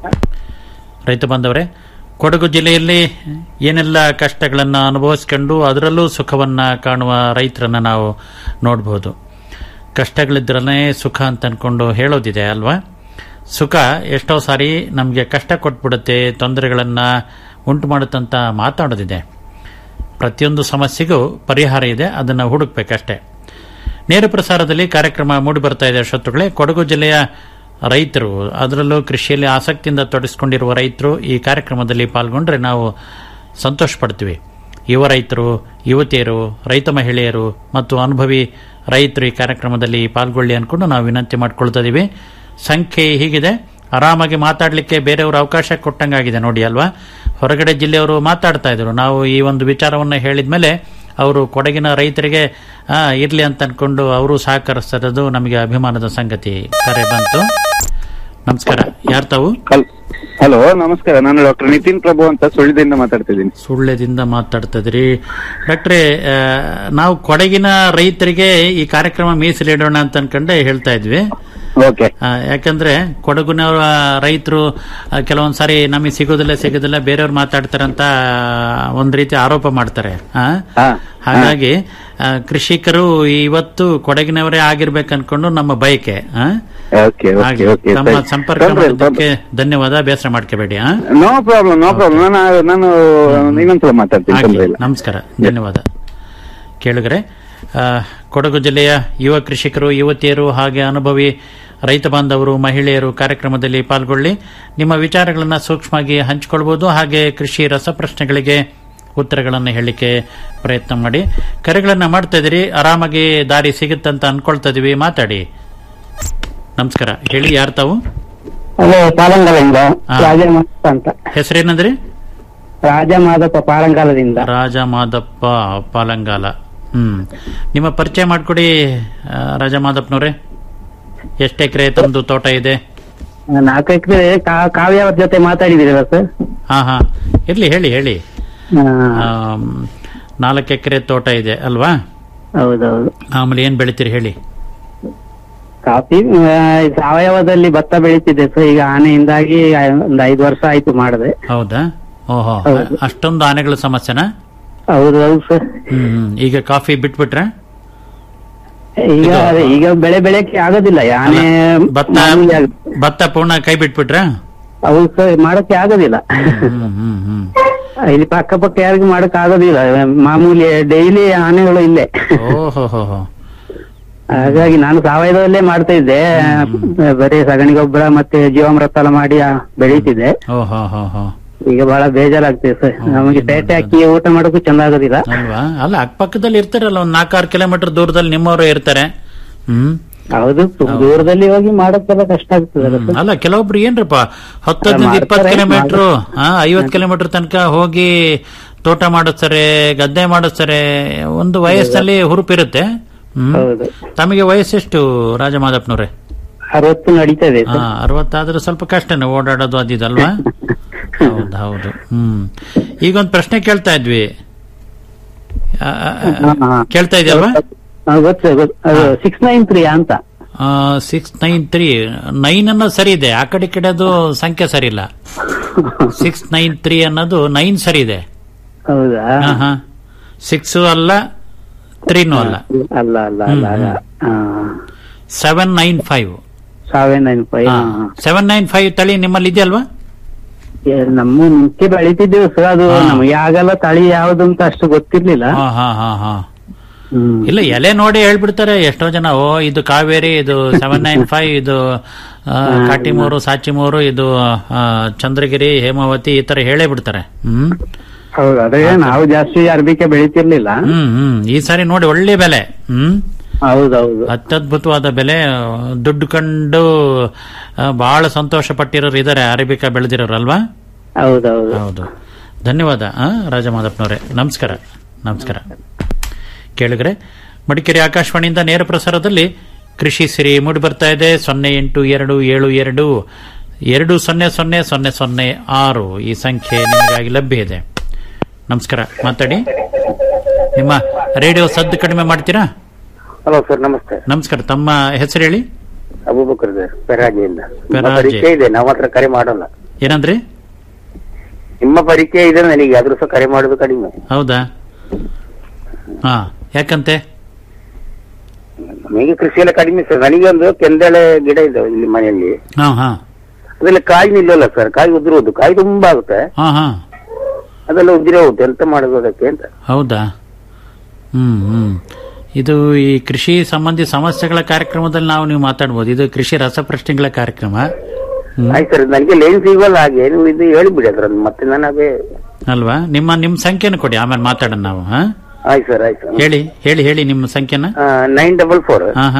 ರೈತ ಬಾಂಧವರೇ ಕೊಡಗು ಜಿಲ್ಲೆಯಲ್ಲಿ ಏನೆಲ್ಲ ಕಷ್ಟಗಳನ್ನು ಅನುಭವಿಸ್ಕೊಂಡು ಅದರಲ್ಲೂ ಸುಖವನ್ನ ಕಾಣುವ ರೈತರನ್ನ ನಾವು ನೋಡಬಹುದು ಕಷ್ಟಗಳಿದ್ರೇ ಸುಖ ಅಂತ ಅನ್ಕೊಂಡು ಹೇಳೋದಿದೆ ಅಲ್ವಾ ಸುಖ ಎಷ್ಟೋ ಸಾರಿ ನಮಗೆ ಕಷ್ಟ ಕೊಟ್ಬಿಡುತ್ತೆ ತೊಂದರೆಗಳನ್ನು ಉಂಟು ಮಾಡುತ್ತಂತ ಮಾತಾಡೋದಿದೆ ಪ್ರತಿಯೊಂದು ಸಮಸ್ಯೆಗೂ ಪರಿಹಾರ ಇದೆ ಅದನ್ನು ಹುಡುಕ್ಬೇಕಷ್ಟೇ ನೇರ ಪ್ರಸಾರದಲ್ಲಿ ಕಾರ್ಯಕ್ರಮ ಮೂಡಿ ಬರ್ತಾ ಇದೆ ಶ್ರೋತೃಗಳೇ ಕೊಡಗು ಜಿಲ್ಲೆಯ ರೈತರು ಅದರಲ್ಲೂ ಕೃಷಿಯಲ್ಲಿ ಆಸಕ್ತಿಯಿಂದ ತೊಡಗಿಸಿಕೊಂಡಿರುವ ರೈತರು ಈ ಕಾರ್ಯಕ್ರಮದಲ್ಲಿ ಪಾಲ್ಗೊಂಡ್ರೆ ನಾವು ಸಂತೋಷ ಪಡ್ತೀವಿ ಯುವ ರೈತರು ಯುವತಿಯರು ರೈತ ಮಹಿಳೆಯರು ಮತ್ತು ಅನುಭವಿ ರೈತರು ಈ ಕಾರ್ಯಕ್ರಮದಲ್ಲಿ ಪಾಲ್ಗೊಳ್ಳಿ ಅನ್ಕೊಂಡು ನಾವು ವಿನಂತಿ ಮಾಡ್ಕೊಳ್ತಾ ಇದೀವಿ ಸಂಖ್ಯೆ ಹೀಗಿದೆ ಆರಾಮಾಗಿ ಮಾತಾಡಲಿಕ್ಕೆ ಬೇರೆಯವರು ಅವಕಾಶ ಕೊಟ್ಟಂಗಾಗಿದೆ ನೋಡಿ ಅಲ್ವಾ ಹೊರಗಡೆ ಜಿಲ್ಲೆಯವರು ಮಾತಾಡ್ತಾ ಇದ್ರು ನಾವು ಈ ಒಂದು ವಿಚಾರವನ್ನು ಹೇಳಿದ್ಮೇಲೆ ಅವರು ಕೊಡಗಿನ ರೈತರಿಗೆ ಆ, ಇರ್ಲಿ ಅಂತ ಅನ್ಕೊಂಡು ಅವರು ಸಹಕರಿಸ್ತಿರೋದು ನಮಗೆ ಅಭಿಮಾನದ ಸಂಗತಿ ಕರೆ ಬಂತು ನಮಸ್ಕಾರ ಯಾರು ತಾವು ಹಲೋ ನಮಸ್ಕಾರ ನಾನು ಡಾಕ್ಟರ್ ನಿತಿನ್ ಪ್ರಭು ಅಂತ ಸುಳ್ಯದಿಂದ ಮಾತಾಡ್ತಿದ್ದೀನಿ ಸುಳ್ಳ್ಯದಿಂದ ಮಾತಾಡ್ತಾ ಇದ್ರಿ ಡಾಕ್ಟ್ರೆ ಆ, ನಾವು ಕೊಡಗಿನ ರೈತರಿಗೆ ಈ ಕಾರ್ಯಕ್ರಮ ಮೀಸಲಿಡೋಣ ಅಂತ ಅನ್ಕೊಂಡೆ ಹೇಳ್ತಾ ಇದ್ವಿ ಓಕೆ ಆ, ಯಾಕಂದ್ರೆ ಕೊಡಗಿನ ರೈತರು ಕೆಲವೊಂದ್ ಸಾರಿ ನಮಗೆ ಸಿಗೋದಿಲ್ಲ ಸಿಗೋದಿಲ್ಲ ಬೇರೆಯವ್ರು ಮಾತಾಡ್ತಾರಂತ ಆ, ಒಂದ್ ರೀತಿ ಆರೋಪ ಮಾಡ್ತಾರೆ ಆ? ಹಾಗಾಗಿ ಆ, ಕೃಷಿಕರು ಇವತ್ತು ಕೊಡಗಿನವರೇ ಆಗಿರ್ಬೇಕು ಅನ್ಕೊಂಡು ನಮ್ಮ ಬಯಕೆ ಆ? ಓಕೆ ಹಾಗೆ ಓಕೆ ಓಕೆ ತಮ್ಮ ಸಂಪರ್ಕ ಮಾಡಿದ್ದಕ್ಕೆ ಧನ್ಯವಾದ ಬೇಸರ ಮಾಡ್ಕೋಬೇಡಿ ಆ? ನೋ ಪ್ರಾಬ್ಲಮ್ ನೋ ಪ್ರಾಬ್ಲಮ್ ನಾನು ನಾನು ಇನ್ನೊಂದ್ಸಲ ಮಾತಾಡ್ತೀನಿ ಹಾಗೆ, ತೊಂದ್ರೆ ಇಲ್ಲ ನಮಸ್ಕಾರ ಧನ್ಯವಾದ ಕೇಳಿದ್ರೆ ಆ, ಕೊಡಗು ಜಿಲ್ಲೆಯ ಯುವ ಕೃಷಿಕರು ಯುವತಿಯರು ಹಾಗೆ ಅನುಭವಿ ರೈತ ಬಾಂಧವರು ಮಹಿಳೆಯರು ಕಾರ್ಯಕ್ರಮದಲ್ಲಿ ಪಾಲ್ಗೊಳ್ಳಿ ನಿಮ್ಮ ವಿಚಾರಗಳನ್ನು ಸೂಕ್ಷ್ಮವಾಗಿ ಹಂಚಿಕೊಳ್ಬಹುದು ಹಾಗೆ ಕೃಷಿ ರಸಪ್ರಶ್ನೆಗಳಿಗೆ ಉತ್ತರಗಳನ್ನು ಹೇಳಲಿಕ್ಕೆ ಪ್ರಯತ್ನ ಮಾಡಿ ಕರೆಗಳನ್ನ ಮಾಡ್ತಾ ಇದೀರಿ ಆರಾಮಾಗಿ ದಾರಿ ಸಿಗುತ್ತಂತ ಅನ್ಕೊಳ್ತಾ ಇದೀವಿ ಮಾತಾಡಿ ನಮಸ್ಕಾರ ಹೇಳಿ ಯಾರು ತಾವು ಹಲೋ ಪಾಲಂಗಾಲದಿಂದ ಹಾ. ರಾಜ ಮಾದಪ್ಪ ಅಂತ ಹೆಸರೇನಂದ್ರಿ ರಾಜ ಮಾದಪ್ಪ ಪಾಲಂಗಾಲದಿಂದ ರಾಜ ಮಾದಪ್ಪ ಪಾಲಂಗಾಲ ಹ್ಮ್ ನಿಮ್ಮ ಪರಿಚಯ ಮಾಡ್ಕೊಡಿ ಆ, ರಾಜ ಮಾದಪ್ಪನವ್ರೆ ಎಷ್ಟು ಎಕರೆ ತಮ್ಮದು ತೋಟ ಇದೆ ನಾಲ್ಕು ಎಕರೆ ಕಾವ್ಯ ಅವ್ರ ಜೊತೆ ಮಾತಾಡಿದಿರಲ್ಲ ಸರ್ ಹಾ ಹಾ ಇರ್ಲಿ ಹೇಳಿ ಹೇಳಿ ಆಮ್, ನಾಲ್ಕು ಎಕರೆ ತೋಟ ಇದೆ ಅಲ್ವಾ ಹೌದೌದು ಆಮೇಲೆ ಏನ್ ಬೆಳಿತೀರಿ ಹೇಳಿ ಕಾಫಿ ಆ, ಸಾವಯವದಲ್ಲಿ ಭತ್ತ ಬೆಳೀತಿದೆ ಸರ್ ಈಗ ಆನೆಯಿಂದಾಗಿ ಒಂದ್ ಐದು ವರ್ಷ ಆಯ್ತು ಮಾಡದೆ ಹೌದಾ ಓಹೋ ಅಷ್ಟೊಂದು ಆನೆಗಳ ಸಮಸ್ಯೆನಾ ಹೌದು ಹೌದು ಸರ್ ಹ್ಮ್ ಹ್ಮ್. ಈಗ ಕಾಫಿ ಬಿಟ್ಬಿಟ್ರೆ ಈಗ ಅದೇ, ಈಗ ಬೆಳೆ ಬೆಳೆಯಕ್ಕೆ ಆಗೋದಿಲ್ಲ ಈ ಆನೆ ಭತ್ತ ಮಾಮೂಲಿ ಆಗ್- ಭತ್ತ ಪೂರ್ಣ ಕೈ ಬಿಟ್ಬಿಟ್ರೆ ಹೌದು ಸರ್ ಮಾಡಕ್ಕೆ ಆಗೋದಿಲ್ಲ ಹ್ಮ್ ಹ್ಮ್ ಹ್ಮ್ ಇಲ್ಲಿ ಪಕ್ಕ ಪಕ್ಕ ಯಾರಿಗೂ ಮಾಡಕ್ ಆಗೋದಿಲ್ಲ ಮಾಮೂಲಿ ಡೈಲಿ ಆನೆಗಳು ಇಲ್ಲೇ ಓಹೋ ಹೋ ಹೋ ಹಾಗಾಗಿ ನಾನು ಸಾವಯವದಲ್ಲೇ ಮಾಡ್ತಾ ಇದ್ದೆ ಬರೀ ಸಗಣಿ ಗೊಬ್ಬರ ಮತ್ತೆ ಜೀವಾಮೃತ ಎಲ್ಲ ಮಾಡಿ ಆ, ಬೆಳೀತಿದ್ದೆ ಓಹೋ ಹೋ ಹೋ ಈಗ ಬಹಳ ಬೇಜಾರಾಗ್ತಿದೆ ಸರ್ ನಮಗೆ ಪೇಟೆ ಹಾಕಿ ಊಟ ಮಾಡೋಕ್ಕೂ ಚಂದ ಆಗೋದಿಲ್ಲ ಅಲ್ವಾ ಅಲ್ಲ ಅಕ್ಕಪಕ್ಕದಲ್ಲಿ ಇರ್ತಾರಲ್ಲ ಒಂದ್ ನಾಲ್ಕಾರು ಕಿಲೋಮೀಟರ್ ದೂರದಲ್ಲಿ ನಿಮ್ಮವರು ಇರ್ತಾರೆ ಹ್ಮ್ ಹೌದು ದೂರದಲ್ಲಿ ಹೋಗಿ ಮಾಡೋಕ್ಕೆಲ್ಲ ಕಷ್ಟ ಆಗ್ತದಲ್ಲ ಹ್ಮ್. ಅಲ್ಲ ಕೆಲವೊಬ್ರು ಏನ್ರಪ್ಪ ಹತ್ತು ಹದಿನೈದು ಇಪ್ಪತ್ತು ಮಾಡ್ತಾರೆ, ಕಿಲೋಮೀಟರ್ ಐವತ್ತು ಕಿಲೋಮೀಟರ್ ತನಕ ಹೋಗಿ ತೋಟ ಮಾಡಿಸ್ತಾರೆ ಗದ್ದೆ ಮಾಡಿಸ್ತಾರೆ ಒಂದು ವಯಸ್ಸಲ್ಲಿ ಹುರುಪಿರುತ್ತೆ ಹ್ಮ್ ತಮಗೆ ವಯಸ್ಸೆಷ್ಟು ರಾಜಮಾದಪ್ಪನವ್ರೆ ಅರವತ್ತು ನಡೀತದೆ ಹಾ ಅರವತ್ತಾದ್ರೆ ಸ್ವಲ್ಪ ಕಷ್ಟನೇ ಓಡಾಡೋದು ಅದಿದಲ್ವಾ ಹೌದು ಹೌದು ಹ್ಮ್ ಈಗ ಒಂದು ಪ್ರಶ್ನೆ ಕೇಳ್ತಾ ಇದ್ವಿ ಆ, ಆ, ಆ, ಕೇಳ್ತಾ ಇದೆಯಲ್ವಾ ಗೊತ್ತು ಗೊತ್ತು ಸಿಕ್ಸ್ ನೈನ್ ತ್ರೀ ಅಂತ ಸಿಕ್ಸ್ ನೈನ್ ತ್ರೀ ನೈನ್ ಅನ್ನೋದು ಸರಿ ಇದೆ ಆ ಕಡೆ ಈ ಕಡೆ ಅದು ಸಂಖ್ಯೆ ಸರಿ ಇಲ್ಲ ಸಿಕ್ಸ್ ನೈನ್ ತ್ರೀ ಅನ್ನೋದು ನೈನ್ ಸರಿ ಇದೆ ಹೌದಾ ಸಿಕ್ಸ್ ಅಲ್ಲ ತ್ರೀನೂ ಅಲ್ಲ ಅಲ್ಲ ಅಲ್ಲ ಅಲ್ಲ ಅಲ್ಲ seven nine five seven nine five seven nine five ತಳಿ ನಿಮ್ಮಲ್ಲಿ ಇದೆಯಲ್ವಾ ನಮ್ಮ ಮುಂಚೆ ಬೆಳಿತಿದ್ದೇವೆ ಸರ್ ಅದು ನಮಗೆ ಆಗಲ್ಲ ತಳಿ ಯಾವ್ದು ಅಂತ ಅಷ್ಟು ಗೊತ್ತಿರ್ಲಿಲ್ಲ ಹಾ ಹಾ ಹಾ ಹಾ ಇಲ್ಲ ಎಲೆ ನೋಡಿ ಹೇಳ್ಬಿಡ್ತಾರೆ ಎಷ್ಟೋ ಜನ ಓ ಇದು ಕಾವೇರಿ ಇದು ಸೆವೆನ್ ನೈನ್ ಫೈವ್ ಇದು ಆ, ಕಾಟಿಮೂರು ಸಾಚಿಮೂರು ಇದು ಆ, ಚಂದ್ರಗಿರಿ ಹೇಮಾವತಿ ಈ ತರ ಹೇಳೇ ಬಿಡ್ತಾರೆ ಹ್ಮ್ ಹೌದು ಅದೇ ನಾವು ಜಾಸ್ತಿ ಅರ್ಬಿಕೆ ಬೆಳಿತಿರ್ಲಿಲ್ಲ ಹ್ಮ್ ಹ್ಮ್ ಈ ಸಾರಿ ನೋಡಿ ಒಳ್ಳೆ ಬೆಲೆ ಹ್ಮ್ ಹೌದೌದು ಅತ್ಯದ್ಭುತವಾದ ಬೆಲೆ ದುಡ್ಡು ಕಂಡು ಆ, ಬಹಳ ಸಂತೋಷ ಪಟ್ಟಿರೋರು ಇದಾರೆ ಅರೇಬಿಕಾ ಬೆಳೆದಿರೋರು ಅಲ್ವಾ ಹೌದೌದು ಹೌದು ಧನ್ಯವಾದ ಆ, ರಾಜಮಾದಪ್ಪನವರೇ ನಮಸ್ಕಾರ ನಮಸ್ಕಾರ ಕೇಳಿದ್ರೆ ಮಡಿಕೇರಿ ಆಕಾಶವಾಣಿಯಿಂದ ನೇರ ಪ್ರಸಾರದಲ್ಲಿ ಕೃಷಿ ಸಿರಿ ಮೂಡಿ ಬರ್ತಾ ಇದೆ ಸೊನ್ನೆ ಎಂಟು ಎರಡು ಏಳು ಎರಡು ಎರಡು ಸೊನ್ನೆ ಸೊನ್ನೆ ಸೊನ್ನೆ ಸೊನ್ನೆ ಆರು ಈ ಸಂಖ್ಯೆ ನಿಮಗಾಗಿ ಲಭ್ಯ ಇದೆ ನಮಸ್ಕಾರ ಮಾತಾಡಿ ನಿಮ್ಮ ರೇಡಿಯೋ ಸದ್ದು ಕಡಿಮೆ ಮಾಡ್ತೀರಾ ಹಲೋ ಸರ್ ನಮಸ್ತೆ ನಮಸ್ಕಾರ ತಮ್ಮ ಹೆಸರು ಹೇಳಿ ಅಬೂಬಕರ್ ಸರ್ ಪೆರಾಜಿಯಿಂದ ನಿಮ್ಮ ಪೆರಾಜೆ. ಪರಿಚಯ ಇದೆ ನಾವು ಹತ್ರ ಕರೆ ಮಾಡೋಲ್ಲ ಏನಂದ್ರಿ ನಿಮ್ಮ ಪರಿಚಯ ಇದೆ ನನಗೆ ಆದ್ರೂ ಸಹ ಕರೆ ಮಾಡೋದು ಕಡಿಮೆ ಹೌದಾ ಹಾ ಯಾಕಂತೆ ನಮಗೆ ಕೃಷಿ ಎಲ್ಲ ಕಡಿಮೆ ಸರ್ ನನಗೊಂದು ಕೆಂದಳೆ ಗಿಡ ಇದೆ ಇಲ್ಲಿ ಮನೆಯಲ್ಲಿ ಹಾ ಹಾ ಅದ್ರಲ್ಲಿ ಕಾಯಿ ನಿಲ್ಲಲ್ಲ ಸರ್ ಕಾಯಿ ಉದುರುವುದು ಕಾಯಿ ತುಂಬಾ ಆಗುತ್ತೆ ಹಾ ಹಾ ಅದೆಲ್ಲ ಉದುರಿ ಹೋಗುತ್ತೆ ಎಂತ ಮಾಡೋದು ಅದಕ್ಕೆ ಅಂತ ಹೌದಾ ಹ್ಮ್ ಹ್ಮ್ ಇದು ಈ ಕೃಷಿ ಸಂಬಂಧಿ ಸಮಸ್ಯೆಗಳ ಕಾರ್ಯಕ್ರಮದಲ್ಲಿ ನಾವು ನೀವು ಮಾತಾಡ್ಬೋದು ಇದು ಕೃಷಿ ರಸಪ್ರಶ್ನೆಗಳ ಕಾರ್ಯಕ್ರಮ ಹ್ಮ್. ಆಯ್ತು ಸರ್ ನನಗೆ ಲೈನ್ ಸಿಗಲ್ಲ ಹಾಗೆ ನೀವು ಇದು ಹೇಳಿಬಿಡಿ ಅದ್ರಲ್ಲಿ ಮತ್ತೆ ನಾನು ಅದೇ ಅಲ್ವಾ ನಿಮ್ಮ ನಿಮ್ಮ ಸಂಖ್ಯೆನ ಕೊಡಿ ಆಮೇಲೆ ಮಾತಾಡೋಣ ನಾವು ಹಾ ಆಯ್ತು ಸರ್ ಆಯ್ತು ಹೇಳಿ ಹೇಳಿ ಹೇಳಿ ನಿಮ್ಮ ಸಂಖ್ಯೆನ ನೈನ್ ಡಬಲ್ ಫೋರ್ ಹಾ ಹಾ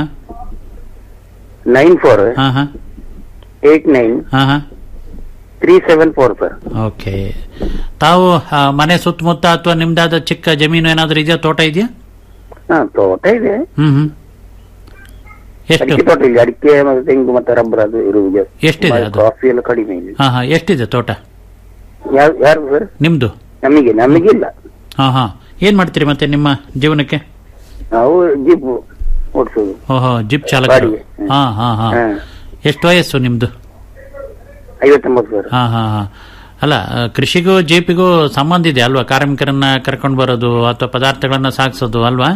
ನೈನ್ ಫೋರ್ ಹಾ ಹಾ ಏಟ್ ನೈನ್ ಹಾ ಹಾ three seven four sir okay ತಾವು ಆ, ಮನೆ ಸುತ್ತಮುತ್ತ ಅಥವಾ ನಿಮ್ದಾದ ಚಿಕ್ಕ ಜಮೀನು ಏನಾದ್ರೂ ಇದೆಯಾ ತೋಟ ಇದೆಯಾ ಹಾ ತೋಟ ಇದೆ ಹ್ಮ್ ಹ್ಮ್ ಎಷ್ಟು ಅಡಿಕೆ ತೋಟ ಇಲ್ಲಿ ಅಡಿಕೆ ಮತ್ತೆ ತೆಂಗು ಮತ್ತೆ ರಬ್ಬರ್ ಅದು ಇರುವುದು ಜಾಸ್ತಿ. ಎಷ್ಟಿದೆ ಮತ್ತೆ ಅದು? ಕಾಫಿ ಎಲ್ಲ ಕಡಿಮೆ ಇಲ್ಲಿ ಹಾ ಹಾ ಎಷ್ಟಿದೆ ತೋಟ ಯಾರು ಯಾರು ಸರ್ ನಿಮ್ದು ನಮಗೆ ನಮಗಿಲ್ಲ ಹಾ ಹಾ ಏನ್ ಮಾಡ್ತೀರಿ ಮತ್ತೆ ನಿಮ್ಮ ಜೀವನಕ್ಕೆ ನಾವು ಜೀಪ್ ಓಡಿಸೋದು ಓಹೋ ಜಿಪ್ ಚಾಲಕ ಬಾಡಿಗೆ. ಹಾ ಹಾ ಹಾ ಹಾ. ಎಷ್ಟು ವಯಸ್ಸು ನಿಮ್ದು ಐವತ್ತೊಂಬತ್ತು ಸರ್ ಹಾ ಹಾ ಹಾ ಅಲ್ಲ ಆ, ಕೃಷಿಗೂ ಜೀಪಿಗೂ ಸಂಬಂಧ ಇದೆ ಅಲ್ವಾ ಕಾರ್ಮಿಕರನ್ನ ಕರ್ಕೊಂಡು ಬರೋದು ಅಥವಾ ಪದಾರ್ಥಗಳನ್ನ ಸಾಗಿಸೋದು ಅಲ್ವಾ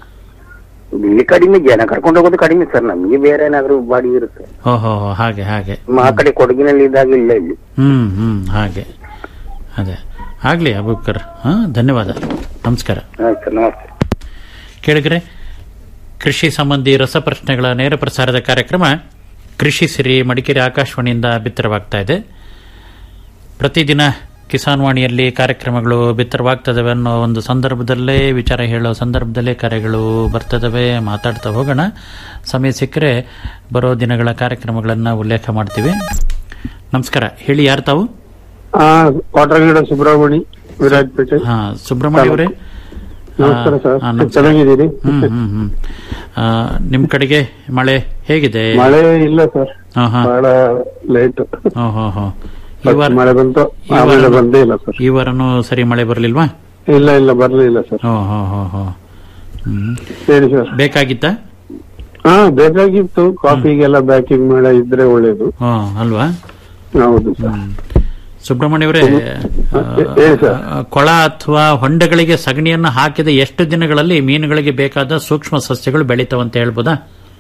ಇಲ್ಲಿ ಕಡಿಮೆ ಜನ ಕರ್ಕೊಂಡು ಹೋಗೋದು ಕಡಿಮೆ ಸರ್ ನಮಗೆ ಬೇರೆ ಏನಾದ್ರು ಬಾಡಿಗೆ ಇರುತ್ತೆ ಓಹೋ ಹಾಗೆ ಹಾಗೆ ನಮ್ಮ ಆ ಕಡೆ ಕೊಡಗಿನಲ್ಲಿ ಇದ್ದಾಗ ಇಲ್ಲ ಇಲ್ಲಿ ಹ್ಮ್ ಹ್ಮ್ ಹಾಗೆ ಅದೇ ಆಗ್ಲಿ ಅಬೂಕರ್ ಹಾ ಧನ್ಯವಾದ ನಮಸ್ಕಾರ ಆಯ್ತು ಸರ್ ನಮಸ್ತೆ ಕೇಳಿದ್ರೆ ಕೃಷಿ ಸಂಬಂಧಿ ರಸಪ್ರಶ್ನೆಗಳ ನೇರ ಪ್ರಸಾರದ ಕಾರ್ಯಕ್ರಮ ಕೃಷಿ ಸಿರಿ ಮಡಿಕೇರಿ ಆಕಾಶವಾಣಿಯಿಂದ ಬಿತ್ತರವಾಗ್ತಾ ಇದೆ ಪ್ರತಿದಿನ ಕಿಸಾನ್ ವಾಣಿಯಲ್ಲಿ ಕಾರ್ಯಕ್ರಮಗಳು ಬಿತ್ತರವಾಗ್ತದವೆ ಅನ್ನೋ ಒಂದು ಸಂದರ್ಭದಲ್ಲೇ ವಿಚಾರ ಹೇಳೋ ಸಂದರ್ಭದಲ್ಲೇ ಕರೆಗಳು ಬರ್ತದವೆ ಮಾತಾಡ್ತಾ ಹೋಗೋಣ ಸಮಯ ಸಿಕ್ಕರೆ ಬರೋ ದಿನಗಳ ಕಾರ್ಯಕ್ರಮಗಳನ್ನು ಉಲ್ಲೇಖ ಮಾಡ್ತೀವಿ ನಮಸ್ಕಾರ ಹೇಳಿ ಯಾರು ತಾವು ಹಾ ಕೋಟರಗಡ ಸುಬ್ರಹ್ಮಣಿ ವಿರಾಜಪೇಟೆ ಹಾ ಸುಬ್ರಹ್ಮಣ್ಯ ಅವರೇ ನಮಸ್ಕಾರ ಸರ್ ಹಾ, ನಮಸ್ಕಾರ. ಚೆನ್ನಾಗಿದ್ದೀರಿ ಹ್ಮ್ ಹ್ಮ್ ಹ್ಮ್ ಆ, ನಿಮ್ ಕಡೆಗೆ ಮಳೆ ಹೇಗಿದೆ ಮಳೆ ಇಲ್ಲ ಸರ್ ಹಾ, ಹಾ. ಬಹಳ ಲೇಟ್ ಹೋ, ಹೋ, ಹೋ. ಈ ವಾರ ಮಳೆ ಬಂತು ಈ ಆಮೇಲೆ ವಾರನೂ- ಬಂದೇ ಇಲ್ಲ ಸರ್ ಈ ವಾರನೂ ಸರಿ ಮಳೆ ಬರಲಿಲ್ವಾ ಇಲ್ಲ ಇಲ್ಲ ಬರ್ಲಿಲ್ಲ ಸರ್ ಹೋ ಹೋ ಹೋ ಹೋ ಹ್ಮ್ ಹೇಳಿ ಸರ್ ಬೇಕಾಗಿತ್ತ ಹಾ ಬೇಕಾಗಿತ್ತು ಕಾಫಿಗೆಲ್ಲ ಬ್ಯಾಕಿಂಗ್ ಮಾಡ ಇದ್ರೆ ಒಳ್ಳೇದು ಹೋ ಅಲ್ವಾ ಹೌದು ಸರ್ ಸುಬ್ರಹ್ಮಣ್ಯ ಅವರೇ ಹೇಳಿ ಸರ್ ಕೊಳ ಅಥವಾ ಹೊಂಡಗಳಿಗೆ ಸಗಣಿಯನ್ನು ಹಾಕಿದ ಎಷ್ಟು ದಿನಗಳಲ್ಲಿ ಮೀನುಗಳಿಗೆ ಬೇಕಾದ ಸೂಕ್ಷ್ಮ ಸಸ್ಯಗಳು ಬೆಳಿತಾವಂತ ಹೇಳ್ಬೋದಾ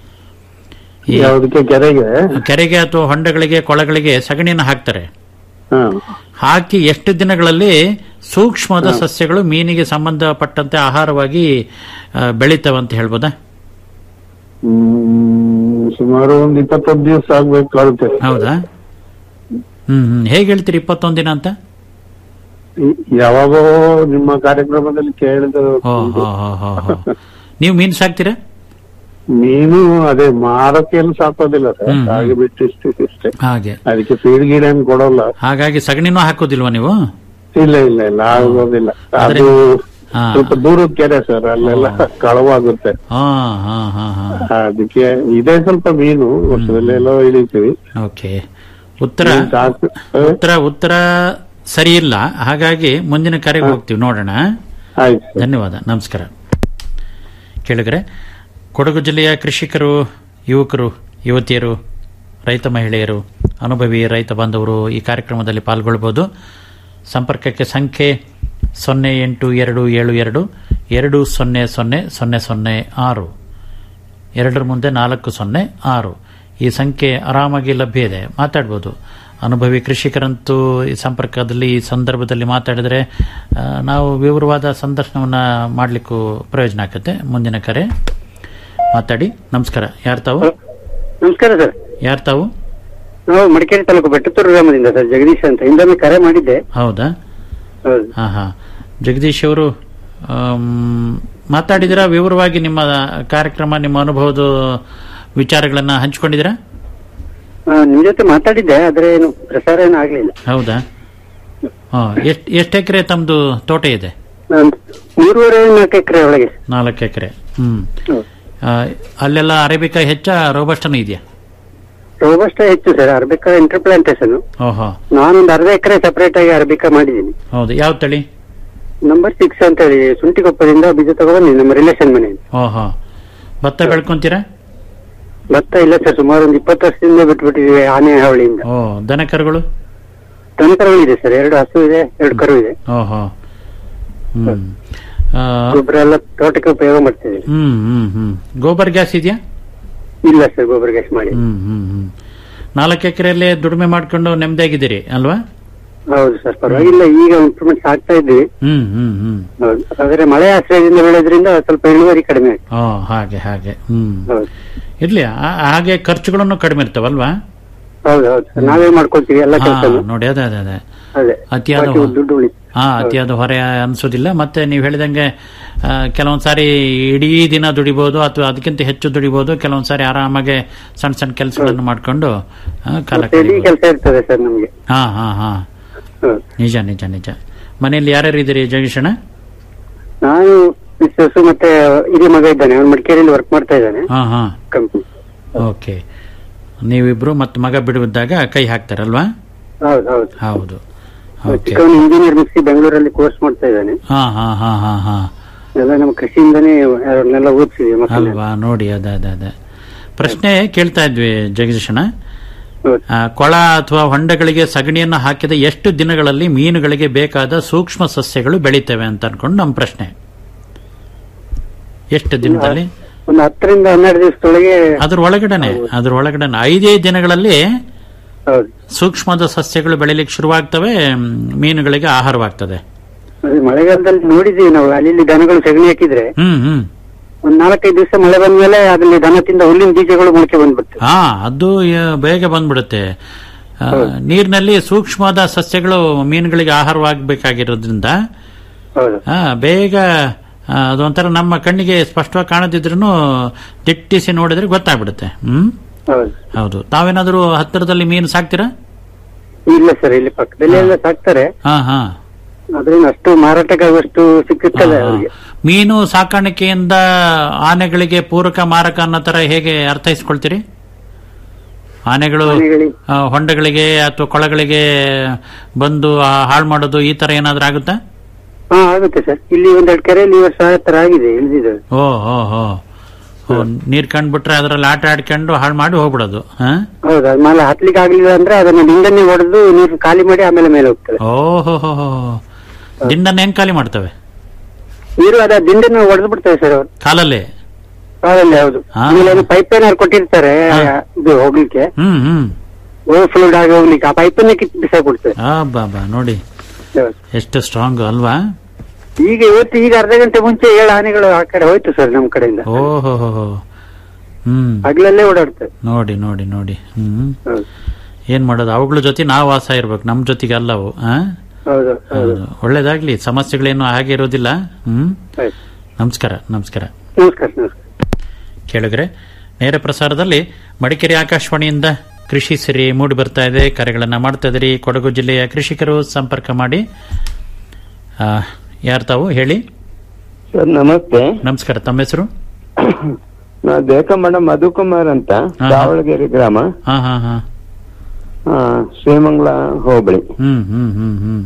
ಈ ಯಾವ್ದಕ್ಕೆ ಕೆರೆಗೆ ಕೆರೆಗೆ ಅಥವಾ ಹೊಂಡಗಳಿಗೆ ಕೊಳಗಳಿಗೆ ಸಗಣಿಯನ್ನು ಹಾಕ್ತಾರೆ ಹಾ ಹಾಕಿ ಎಷ್ಟು ದಿನಗಳಲ್ಲಿ ಸೂಕ್ಷ್ಮದ ಸಸ್ಯಗಳು ಮೀನಿಗೆ ಸಂಬಂಧಪಟ್ಟಂತೆ ಆಹಾರವಾಗಿ ಆ, ಬೆಳಿತಾವಂತ ಹೇಳ್ಬೋದಾ ಹ್ಮ್ ಸುಮಾರು ಒಂದ್ ಇಪ್ಪತ್ತೊಂದು ದಿವಸ ಆಗ್ಬೇಕಾಗುತ್ತೆ ಹೌದಾ ಹ್ಮ್ ಹ್ಮ್ ಹೇಗೆ ಹೇಳ್ತೀರಿ ಇಪ್ಪತ್ತೊಂದು ದಿನ ಅಂತ ಈ- ಯಾವಾಗೋ ನಿಮ್ಮ ಕಾರ್ಯಕ್ರಮದಲ್ಲಿ ಕೇಳಿದ ಹೋ ಹೋ ಹೋ ಹೋ ಹೋ. ನೀವು ಮೀನು ಸಾಕ್ತೀರಾ ಮೀನು ಅದೇ ಮಾರಕ್ಕೆ ಏನು ಸಾಕೋದಿಲ್ಲ ಸರ್ ಹ್ಮ್, ಹ್ಮ್. ಹಾಗೆ ಬಿಟ್ಟು ಇಷ್ಟು ಇಷ್ಟೇ ಹಾಗೆ ಅದಕ್ಕೆ ಫೀಡ್ ಗೀಡ್ ಏನ್ ಕೊಡೋಲ್ಲ ಹಾಗಾಗಿ ಸಗಣಿನೂ ಹಾಕೋದಿಲ್ವಾ ನೀವು ಇಲ್ಲ ಇಲ್ಲ ಇಲ್ಲ ಆಗೋದಿಲ್ಲ ಆದ್ರೆ- ಅದು ಹಾ. ಸ್ವಲ್ಪ ದೂರದ ಕೆರೆ ಸರ್ ಅಲ್ಲೆಲ್ಲ ಕಳವಾಗುತ್ತೆ ಹಾ ಹಾ ಹಾ ಹಾ ಅದಕ್ಕೆ ಇದೆ ಸ್ವಲ್ಪ ಮೀನು ವರ್ಷದಲ್ಲೆಲ್ಲೋ ಇಳಿತೀವಿ ಓಕೆ ಉತ್ತರ ಮೀನ್ ಸಾಕು ಉತ್ತರ ಉತ್ತರ ಸರಿ ಇಲ್ಲ ಹಾಗಾಗಿ ಮುಂದಿನ ಕರೆಗೆ ಹೋಗ್ತೀವಿ ನೋಡೋಣ ಆಯ್ತು ಧನ್ಯವಾದ ನಮಸ್ಕಾರ ಕೇಳಿದ್ರೆ ಕೊಡಗು ಜಿಲ್ಲೆಯ ಕೃಷಿಕರು ಯುವಕರು ಯುವತಿಯರು ರೈತ ಮಹಿಳೆಯರು ಅನುಭವಿ ರೈತ ಬಾಂಧವರು ಈ ಕಾರ್ಯಕ್ರಮದಲ್ಲಿ ಪಾಲ್ಗೊಳ್ಬೋದು ಸಂಪರ್ಕಕ್ಕೆ ಸಂಖ್ಯೆ ಸೊನ್ನೆ ಎಂಟು ಎರಡು ಏಳು ಎರಡು ಎರಡು ಸೊನ್ನೆ ಸೊನ್ನೆ ಸೊನ್ನೆ ಸೊನ್ನೆ ಆರು ಎರಡರ ಮುಂದೆ ನಾಲ್ಕು ಸೊನ್ನೆ ಆರು ಈ ಸಂಖ್ಯೆ ಆರಾಮಾಗಿ ಲಭ್ಯ ಇದೆ ಮಾತಾಡ್ಬೋದು ಅನುಭವಿ ಕೃಷಿಕರಂತೂ ಈ ಸಂಪರ್ಕದಲ್ಲಿ ಈ ಸಂದರ್ಭದಲ್ಲಿ ಮಾತಾಡಿದ್ರೆ ಆ, ನಾವು ವಿವರವಾದ ಸಂದರ್ಶನವನ್ನ ಮಾಡಲಿಕ್ಕೂ ಪ್ರಯೋಜನ ಆಗುತ್ತೆ ಮುಂದಿನ ಕರೆ ಮಾತಾಡಿ ನಮಸ್ಕಾರ ಯಾರು ತಾವು ನಮಸ್ಕಾರ ಸರ್ ಯಾರು ತಾವು ನಾವು ಮಡಿಕೇರಿ ತಾಲೂಕು ಬೆಟ್ಟತೂರು ಗ್ರಾಮದಿಂದ ಸರ್ ಜಗದೀಶ್ ಅಂತ ಹಿಂದೊಮ್ಮೆ ಕರೆ ಮಾಡಿದ್ದೆ ಹೌದಾ ಹೌದು ಹಾ ಹಾ ಜಗದೀಶ್ ಅವರು ಮಾತಾಡಿದಿರಾ ವಿವರವಾಗಿ ನಿಮ್ಮ ಕಾರ್ಯಕ್ರಮ ನಿಮ್ಮ ಅನುಭವದ ವಿಚಾರಗಳನ್ನ ಹಂಚಿಕೊಂಡಿದ್ದೀರಾ ಆ, ನಿಮ್ ಜೊತೆ ಮಾತಾಡಿದ್ದೆ ಆದ್ರೆ ಏನು ಪ್ರಸಾರ ಏನು ಆಗ್ಲಿಲ್ಲ ಹೌದಾ ಹಾ ಎಷ್ಟು ಎಷ್ಟು ಎಕರೆ ತಮ್ಮದು ತೋಟ ಇದೆ ಒಂದು ಮೂರುವರೆ ನಾಲ್ಕು ಎಕರೆ ಒಳಗೆ ನಾಲ್ಕು ಎಕರೆ ಹ್ಮ್ ಆ, ಅಲ್ಲೆಲ್ಲ ಅರೇಬಿಕಾ ಹೆಚ್ಚ ರೋಬಸ್ಟನು ಇದೆಯಾ ರೋಬಸ್ಟ ಹೆಚ್ಚು ಸರ್ ಅರಬಿಕಾ ಇಂಟರ್ಪ್ಲಾಂಟೇಶನ್ ಓಹೋ ನಾನೊಂದು ಅರ್ಧ ಎಕರೆ ಸಪರೇಟ್ ಆಗಿ ಅರಬಿಕಾ ಮಾಡಿದ್ದೀನಿ ಹೌದು ಯಾವ ತಳಿ ನಂಬರ್ ಸಿಕ್ಸ್ ಅಂತ ಹೇಳಿ ಶುಂಠಿಕೊಪ್ಪದಿಂದ ಬೀಜ ತಗೊಂಡ್ಬಂದಿನಿ ನಮ್ಮ ರಿಲೇಷನ್ ಮನೆಯಿಂದ ಓಹೋ ಭತ್ತ ಬೆಳ್ಕೊಂತೀರಾ ಭತ್ತ ಇಲ್ಲ ಸರ್ ಸುಮಾರು ಒಂದು ಇಪ್ಪತ್ತು ವರ್ಷದಿಂದ ಬಿಟ್ಬಿಟ್ಟಿದ್ದೀವಿ ಆನೆ ಹಾವಳಿಯಿಂದ ಓ ದನ ಕರುಗಳು ತಂತ್ರಗಳಿದೆ ಸರ್ ಎರಡು ಹಸು ಇದೆ ಎರಡು ಕರು ಇದೆ ಓಹೋ ಹ್ಮ್ ಆ, ಗೊಬ್ಬರ ಎಲ್ಲ ತೋಟಕ್ಕೆ ಉಪಯೋಗ ಮಾಡ್ತಿದ್ದೀವಿ ಹ್ಮ್ ಹ್ಮ್ ಹ್ಮ್ ಗೋಬರ್ ಗ್ಯಾಸ್ ಇದೆಯಾ ಇಲ್ಲ ಸರ್ ಗೊಬ್ಬರ ಗ್ಯಾಸ್ ಮಾಡಿ ಹ್ಮ್ ಹ್ಮ್ ಹ್ಮ್ ನಾಲ್ಕು ಎಕರೆಯಲ್ಲಿ ದುಡಿಮೆ ಮಾಡ್ಕೊಂಡು ನೆಮ್ಮದಿಯಾಗಿದ್ದೀರಿ ಅಲ್ವಾ ಹೌದು ಸರ್ ಪರವಾಗಿಲ್ಲ ಈಗ ಇಂಪ್ರೂವ್ಮೆಂಟ್ಸ್ ಆಗ್ತಾ ಇದ್ದೀವಿ ಹ್ಮ್ ಹ್ಮ್ ಹ್ಮ್ ಹೌದು ಆದ್ರೆ ಮಳೆ ಆಶ್ರಯದಿಂದ ಬೆಳೆದ್ರಿಂದ ಸ್ವಲ್ಪ ಇಳುವರಿ ಕಡಿಮೆ ಆಯ್ತು ಓ ಹಾಗೆ ಹಾಗೆ ಹ್ಮ್ ಹೌದು ಇರ್ಲಿ ಆ- ಹಾಗೆ ಖರ್ಚುಗಳನ್ನು ಕಡಿಮೆ ಇರ್ತಾವಲ್ವಾ ಹೌದು ಹೌದು ಸರ್ ನಾವೇ ಮಾಡ್ಕೊಳ್ತೀವಿ ಎಲ್ಲ ಹಾ, ಕೆಲಸ ನೋಡಿ ಅದೇ ಅದೇ ಅದೇ ಅದೇ ಅತಿಯಾದ ಬಾಕಿ ದುಡ್ಡು ಉಳಿತು ಹಾ ಅತಿಯಾದ ಹೊರೆ ಅನ್ಸೋದಿಲ್ಲ ಮತ್ತೆ ನೀವು ಹೇಳಿದಂಗೆ ಆ, ಕೆಲವೊಂದ್ ಸಾರಿ ಇಡೀ ದಿನ ದುಡಿಬಹುದು ಅಥವಾ ಅದಕ್ಕಿಂತ ಹೆಚ್ಚು ದುಡಿಬಹುದು ಕೆಲವೊಂದ್ ಸಾರಿ ಆರಾಮಾಗಿ ಸಣ್ಣ ಸಣ್ಣ ಕೆಲಸಗಳನ್ನು ಮಾಡ್ಕೊಂಡು ಆ, ಕಾಲ ಮತ್ತೆ ಇಡೀ ಕಳೀಬಹುದು. ಕೆಲಸ ಇರ್ತದೆ ಸರ್ ನಮ್ಗೆ ಹಾ ಹಾ ಹಾ ಹೌದು. ನಿಜ ನಿಜ ನಿಜ ಮನೆಯಲ್ಲಿ ಯಾರ್ಯಾರು ಇದ್ದೀರಿ ಜಗದೀಶಣ್ಣ ನಾನು ಮಿಸ್ಸಸ್ ಮತ್ತೆ ಹಿರಿಯ ಮಗ ಇದ್ದಾನೆ ಅವ್ನು ಮಡಿಕೇರಿಯಲ್ಲಿ ವರ್ಕ್ ಮಾಡ್ತಾ ಇದ್ದಾನೆ ಹಾ ಹಾ ಕಂಪ್ನಿ ಓಕೆ ನೀವಿಬ್ರು ಮತ್ತೆ ಮಗ ಬಿಡುವಿದ್ದಾಗ ಕೈ ಹಾಕ್ತಾರಲ್ವಾ ಹೌದು ಹೌದು ಹೌದು ಓಕೆ ಚಿಕ್ಕವನು ಇಂಜಿನಿಯರ್ ಮುಗಿಸಿ ಬೆಂಗಳೂರಲ್ಲಿ ಕೋರ್ಸ್ ಮಾಡ್ತಾ ಇದ್ದಾನೆ ಹಾ ಹಾ ಹಾ ಹಾ ಹಾ ಎಲ್ಲ ನಮ್ಮ ಕೃಷಿಯಿಂದನೇ ಅವ್ರನ್ನೆಲ್ಲ ಓದಿಸಿದ್ವಿ ಮಕ್ಕಳನ್ನ ಅಲ್ವಾ ನೋಡಿ ಅದ ಅದ ಅದ ಪ್ರಶ್ನೆ ಕೇಳ್ತಾ ಇದ್ವಿ ಜಗದೀಶಣ್ಣ ಆ, ಕೊಳ ಅಥವಾ ಹೊಂಡಗಳಿಗೆ ಸಗಣಿಯನ್ನು ಹಾಕಿದ ಎಷ್ಟು ದಿನಗಳಲ್ಲಿ ಮೀನುಗಳಿಗೆ ಬೇಕಾದ ಸೂಕ್ಷ್ಮ ಸಸ್ಯಗಳು ಬೆಳೀತವೆ ಅಂತ ಅನ್ಕೊಂಡು ನಮ್ಮ ಪ್ರಶ್ನೆ ಎಷ್ಟು ದಿನದಲ್ಲಿ ಒಂದು ಹತ್ತರಿಂದ ಹನ್ನೆರಡು ದಿವಸದೊಳಗೆ ಅದ್ರ ಒಳಗಡೆನೆ ಅದ್ರ ಒಳಗಡೆನೆ ಐದೇ ದಿನಗಳಲ್ಲಿ ಹೌದು ಸೂಕ್ಷ್ಮದ ಸಸ್ಯಗಳು ಬೆಳಿಲಿಕ್ಕೆ ಶುರುವಾಗ್ತವೆ ಮ್, ಮೀನುಗಳಿಗೆ ಆಹಾರವಾಗ್ತದೆ ಅದೇ ಮಳೆಗಾಲದಲ್ಲಿ ನೋಡಿದೀವಿ ನಾವು ಅಲ್ಲಿ ಇಲ್ಲಿ ದನಗಳು ಸಗಣಿ ಹಾಕಿದ್ರೆ ಹ್ಮ್ ಹ್ಮ್ ಒಂದ್ ನಾಲ್ಕೈದು ದಿವಸ ಮಳೆ ಬಂದ್ಮೇಲೆ ಅದ್ರಲ್ಲಿ ದನ ತಿಂದ ಹುಲ್ಲಿನ ಬೀಜಗಳು ಮೊಳಕೆ ಬಂದ್ಬಿಡ್ತವೆ ಹಾ ಅದು ಯ- ಬೇಗ ಬಂದ್ಬಿಡುತ್ತೆ ಆ, ನೀರಿನಲ್ಲಿ ಸೂಕ್ಷ್ಮದ ಸಸ್ಯಗಳು ಮೀನುಗಳಿಗೆ ಆಹಾರವಾಗಬೇಕಾಗಿರೋದ್ರಿಂದ ಹೌದು ಆ, ಬೇಗ ಆ, ಅದೊಂಥರ ನಮ್ಮ ಕಣ್ಣಿಗೆ ಸ್ಪಷ್ಟವಾಗಿ ಕಾಣದಿದ್ರು ದಿಟ್ಟಿಸಿ ನೋಡಿದ್ರೆ ಗೊತ್ತಾಗ್ಬಿಡುತ್ತೆ ಹ್ಮ್ ಹೌದು ಹೌದು ತಾವೇನಾದ್ರೂ ಹತ್ತಿರದಲ್ಲಿ ಮೀನು ಸಾಕ್ತೀರಾ ಇಲ್ಲ ಸರ್ ಇಲ್ಲಿ ಪಕ್ಕದಲ್ಲಿ ಎಲ್ಲ ಸಾಕ್ತಾರೆ ಹಾ ಹಾ ಅದ್ರಿಂದ ಅಷ್ಟು ಮಾರಾಟಕ್ಕಾಗುವಷ್ಟು ಸಿಕ್ಕುತ್ತಲ್ಲ ಅವ್ರಿಗೆ ಮೀನು ಸಾಕಾಣಿಕೆಯಿಂದ ಆನೆಗಳಿಗೆ ಪೂರಕ ಮಾರಕ ಅನ್ನೋ ತರ ಹೇಗೆ ಅರ್ಥೈಸ್ಕೊಳ್ತೀರಿ ಆನೆಗಳು ಆ, ಹೊಂಡಗಳಿಗೆ ಅಥವಾ ಕೊಳಗಳಿಗೆ ಬಂದು ಹಾಳು ಮಾಡೋದು ಈ ತರ ಏನಾದ್ರೂ ಆಗುತ್ತಾ ಹಾ ಆಗುತ್ತೆ ಸರ್ ಇಲ್ಲಿ ಒಂದೆರಡು ಕೆರೆಯಲ್ಲಿ ಈ ವರ್ಷ ಆ ತರ ಆಗಿದೆ ಇಳಿದಿದೆ ಓ ಹೋ ಹೋ ಓ, ನೀರ್ ಕಂಡ್ಬಿಟ್ರೆ ಅದ್ರಲ್ಲಿ ಆಟ ಆಡ್ಕೊಂಡು ಹಾಳು ಮಾಡಿ ಹೋಗ್ಬಿಡೋದು ಹಾ ಹೌದು ಅದ್ ಮೇಲೆ ಹತ್ಲಿಕ್ಕೆ ಆಗ್ಲಿಲ್ಲ ಅಂದ್ರೆ ಅದನ್ನ ದಿಂಡನ್ನೇ ಹೊಡೆದು ನೀರು ಖಾಲಿ ಮಾಡಿ ಆಮೇಲೆ ಮೇಲೆ ಹೋಗ್ತದೆ ಓ ಹೋ ಹೋ ಹೋ ದಿಂಡನ್ನ ಹೆಂಗ್ ಖಾಲಿ ಮಾಡ್ತವೆ ನೀರು ಅದ ದಿಂಡನ್ನ ಹೊಡೆದು ಬಿಡ್ತೇವೆ ಸರ್ ಅವ್ರು ಕಾಲಲ್ಲಿ ಕಾಲಲ್ಲಿ ಹೌದು ಹಾ. ಆಮೇಲೆ ಪೈಪ್ ಏನಾರು ಕೊಟ್ಟಿರ್ತಾರೆ ಇದು ಹೋಗ್ಲಿಕ್ಕೆ ಹ್ಮ್ ಹ್ಮ್ ಓವರ್ಫ್ಲೋಡ್ ಆಗಿ ಹೋಗ್ಲಿಕ್ಕೆ ಆ ಪೈಪನ್ನೇ ಕಿತ್ತು ಬಿಸಾಕ್ಬಿಡ್ತೇವೆ ಆ ಬಾ ಬಾ ನೋಡಿ ಎಷ್ಟು ಸ್ಟ್ರಾಂಗ್ ಅಲ್ವಾ ಈಗ ಇವತ್ತು ಈಗ ಅರ್ಧ ಗಂಟೆ ಮುಂಚೆ ಏಳು ಆನೆಗಳು ಆ ಕಡೆ ಹೋಯ್ತು ಸರ್ ನಮ್ ಕಡೆಯಿಂದ ಓ ಹೋ ಹೋ ಹೋ ಹ್ಮ್ ಹಗ್ಲಲ್ಲೇ ಓಡಾಡ್ತೇವೆ ನೋಡಿ ನೋಡಿ ನೋಡಿ ಹ್ಮ್ ಹೌದು. ಏನ್ ಮಾಡೋದು ಅವುಗಳ ಜೊತೆ ನಾವು ವಾಸ ಇರ್ಬೇಕು ನಮ್ ಜೊತೆಗೆ ಅಲ್ಲ ಅವು ಆ? ಹೌದು ಹೌದು ಹೌದು. ಒಳ್ಳೇದಾಗ್ಲಿ ಸಮಸ್ಯೆಗಳೇನು ಹಾಗೆ ಇರೋದಿಲ್ಲ ಹ್ಮ್ ಆಯ್ತು. ನಮಸ್ಕಾರ ನಮಸ್ಕಾರ ನಮಸ್ಕಾರ ನಮಸ್ಕಾರ ಕೇಳಿದ್ರೆ ನೇರ ಪ್ರಸಾರದಲ್ಲಿ ಮಡಿಕೇರಿ ಆಕಾಶವಾಣಿಯಿಂದ ಕೃಷಿ ಸಿರಿ ಮೂಡಿ ಬರ್ತಾ ಇದೆ ಕರೆಗಳನ್ನ ಮಾಡ್ತಾ ಇದ್ರಿ ಕೊಡಗು ಜಿಲ್ಲೆಯ ಕೃಷಿಕರು ಸಂಪರ್ಕ ಮಾಡಿ ಆ, ಯಾರು ತಾವು ಹೇಳಿ ಸರ್ ನಮಸ್ತೆ ನಮಸ್ಕಾರ ತಮ್ಮ ಹೆಸರು ನಾ ದೇಕಮಠ ಮಧುಕುಮಾರ್ ಅಂತ ಹಾ. ದಾವಣಗೆರೆ ಗ್ರಾಮ ಹಾ ಹಾ ಹಾ ಆ, ಶ್ರೀಮಂಗಲ ಹೋಬಳಿ ಹ್ಮ್ ಹ್ಮ್ ಹ್ಮ್ ಹ್ಮ್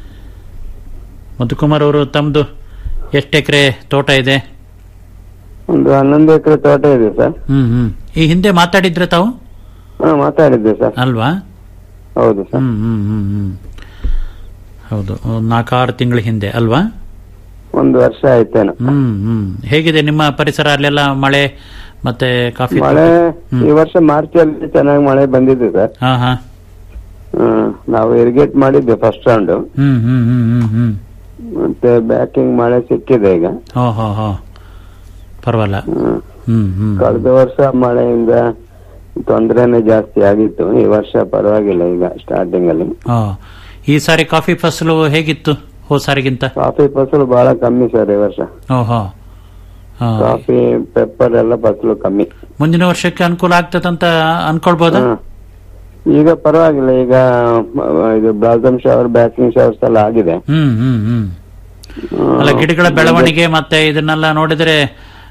ಮಧುಕುಮಾರ್ ಅವರು ತಮ್ದು ಎಷ್ಟು ಎಕರೆ ತೋಟ ಇದೆ ಒಂದು ಹನ್ನೊಂದು ಎಕರೆ ತೋಟ ಇದೆ ಸರ್ ಹ್ಮ್ ಹ್ಮ್ ಈ ಹಿಂದೆ ಮಾತಾಡಿದ್ರೆ ತಾವು ಹಾ ಮಾತಾಡಿದ್ದೆ ಸರ್ ಅಲ್ವಾ ಹೌದು ಸರ್ ಹ್ಮ್ ಹ್ಮ್ ಹ್ಮ್ ಹ್ಮ್ ಹೌದು ಒಂದ್ ನಾಲ್ಕಾರು ತಿಂಗಳ ಹಿಂದೆ ಅಲ್ವಾ ಒಂದು ವರ್ಷ ಆಯ್ತೇನೋ ಹ್ಮ್ ಹ್ಮ್ ಹೇಗಿದೆ ನಿಮ್ಮ ಪರಿಸರ ಅಲ್ಲೆಲ್ಲ ಮಳೆ ಮತ್ತೆ ಕಾಫಿ ಮಳೆ ಈ ವರ್ಷ ಮಾರ್ಚ್ ಅಲ್ಲಿ ಚೆನ್ನಾಗಿ ಮಳೆ ಬಂದಿದೆ ಸರ್ ಹಾ ಹಾ ಹ್ಮ್ ನಾವು ಇರಿಗೇಟ್ ಮಾಡಿದ್ದೆ ಫಸ್ಟ್ ರೌಂಡ್ ಹ್ಮ್ ಹ್ಮ್ ಹ್ಮ್ ಹ್ಮ್ ಹ್ಮ್ ಮತ್ತೆ ಬ್ಯಾಕಿಂಗ್ ಮಳೆ ಸಿಕ್ಕಿದೆ ಈಗ ಹೋ ಹೋ ಹೋ ಪರವಾಗಿಲ್ಲ ಹ್ಮ್. ಹ್ಮ್ ಹ್ಮ್ ಕಳೆದ ವರ್ಷ ಮಳೆಯಿಂದ ತೊಂದರೆನೆ ಜಾಸ್ತಿ ಆಗಿತ್ತು ಈ ವರ್ಷ ಪರವಾಗಿಲ್ಲ ಈಗ ಸ್ಟಾರ್ಟಿಂಗ್ ಅಲ್ಲಿ ಹಾ ಈ ಸಾರಿ ಕಾಫಿ ಫಸಲು ಹೇಗಿತ್ತು ಹೋದ ಸಾರಿಗಿಂತ ಕಾಫಿ ಫಸಲು ಬಹಳ ಕಮ್ಮಿ ಸರ್ ಈ ವರ್ಷ ಓಹೋ ಹಾ. ಕಾಫಿ ಪೆಪ್ಪರ್ ಎಲ್ಲ ಫಸಲು ಕಮ್ಮಿ ಮುಂದಿನ ವರ್ಷಕ್ಕೆ ಅನುಕೂಲ ಆಗ್ತದಂತ ಅನ್ಕೊಳ್ಬೋದಾ ಹಾ. ಈಗ ಪರವಾಗಿಲ್ಲ ಈಗ ಮ- ಇದು ಬ್ಲಾಸಮ್ ಶವರ್ ಬ್ಯಾಕಿಂಗ್ ಶವರ್ಸ್ ಎಲ್ಲ ಆಗಿದೆ ಹ್ಮ್ ಹ್ಮ್ ಹ್ಮ್ ಅಲ್ಲ ಗಿಡಗಳ ಬೆಳವಣಿಗೆ ಮತ್ತೆ ಇದನ್ನೆಲ್ಲ ನೋಡಿದ್ರೆ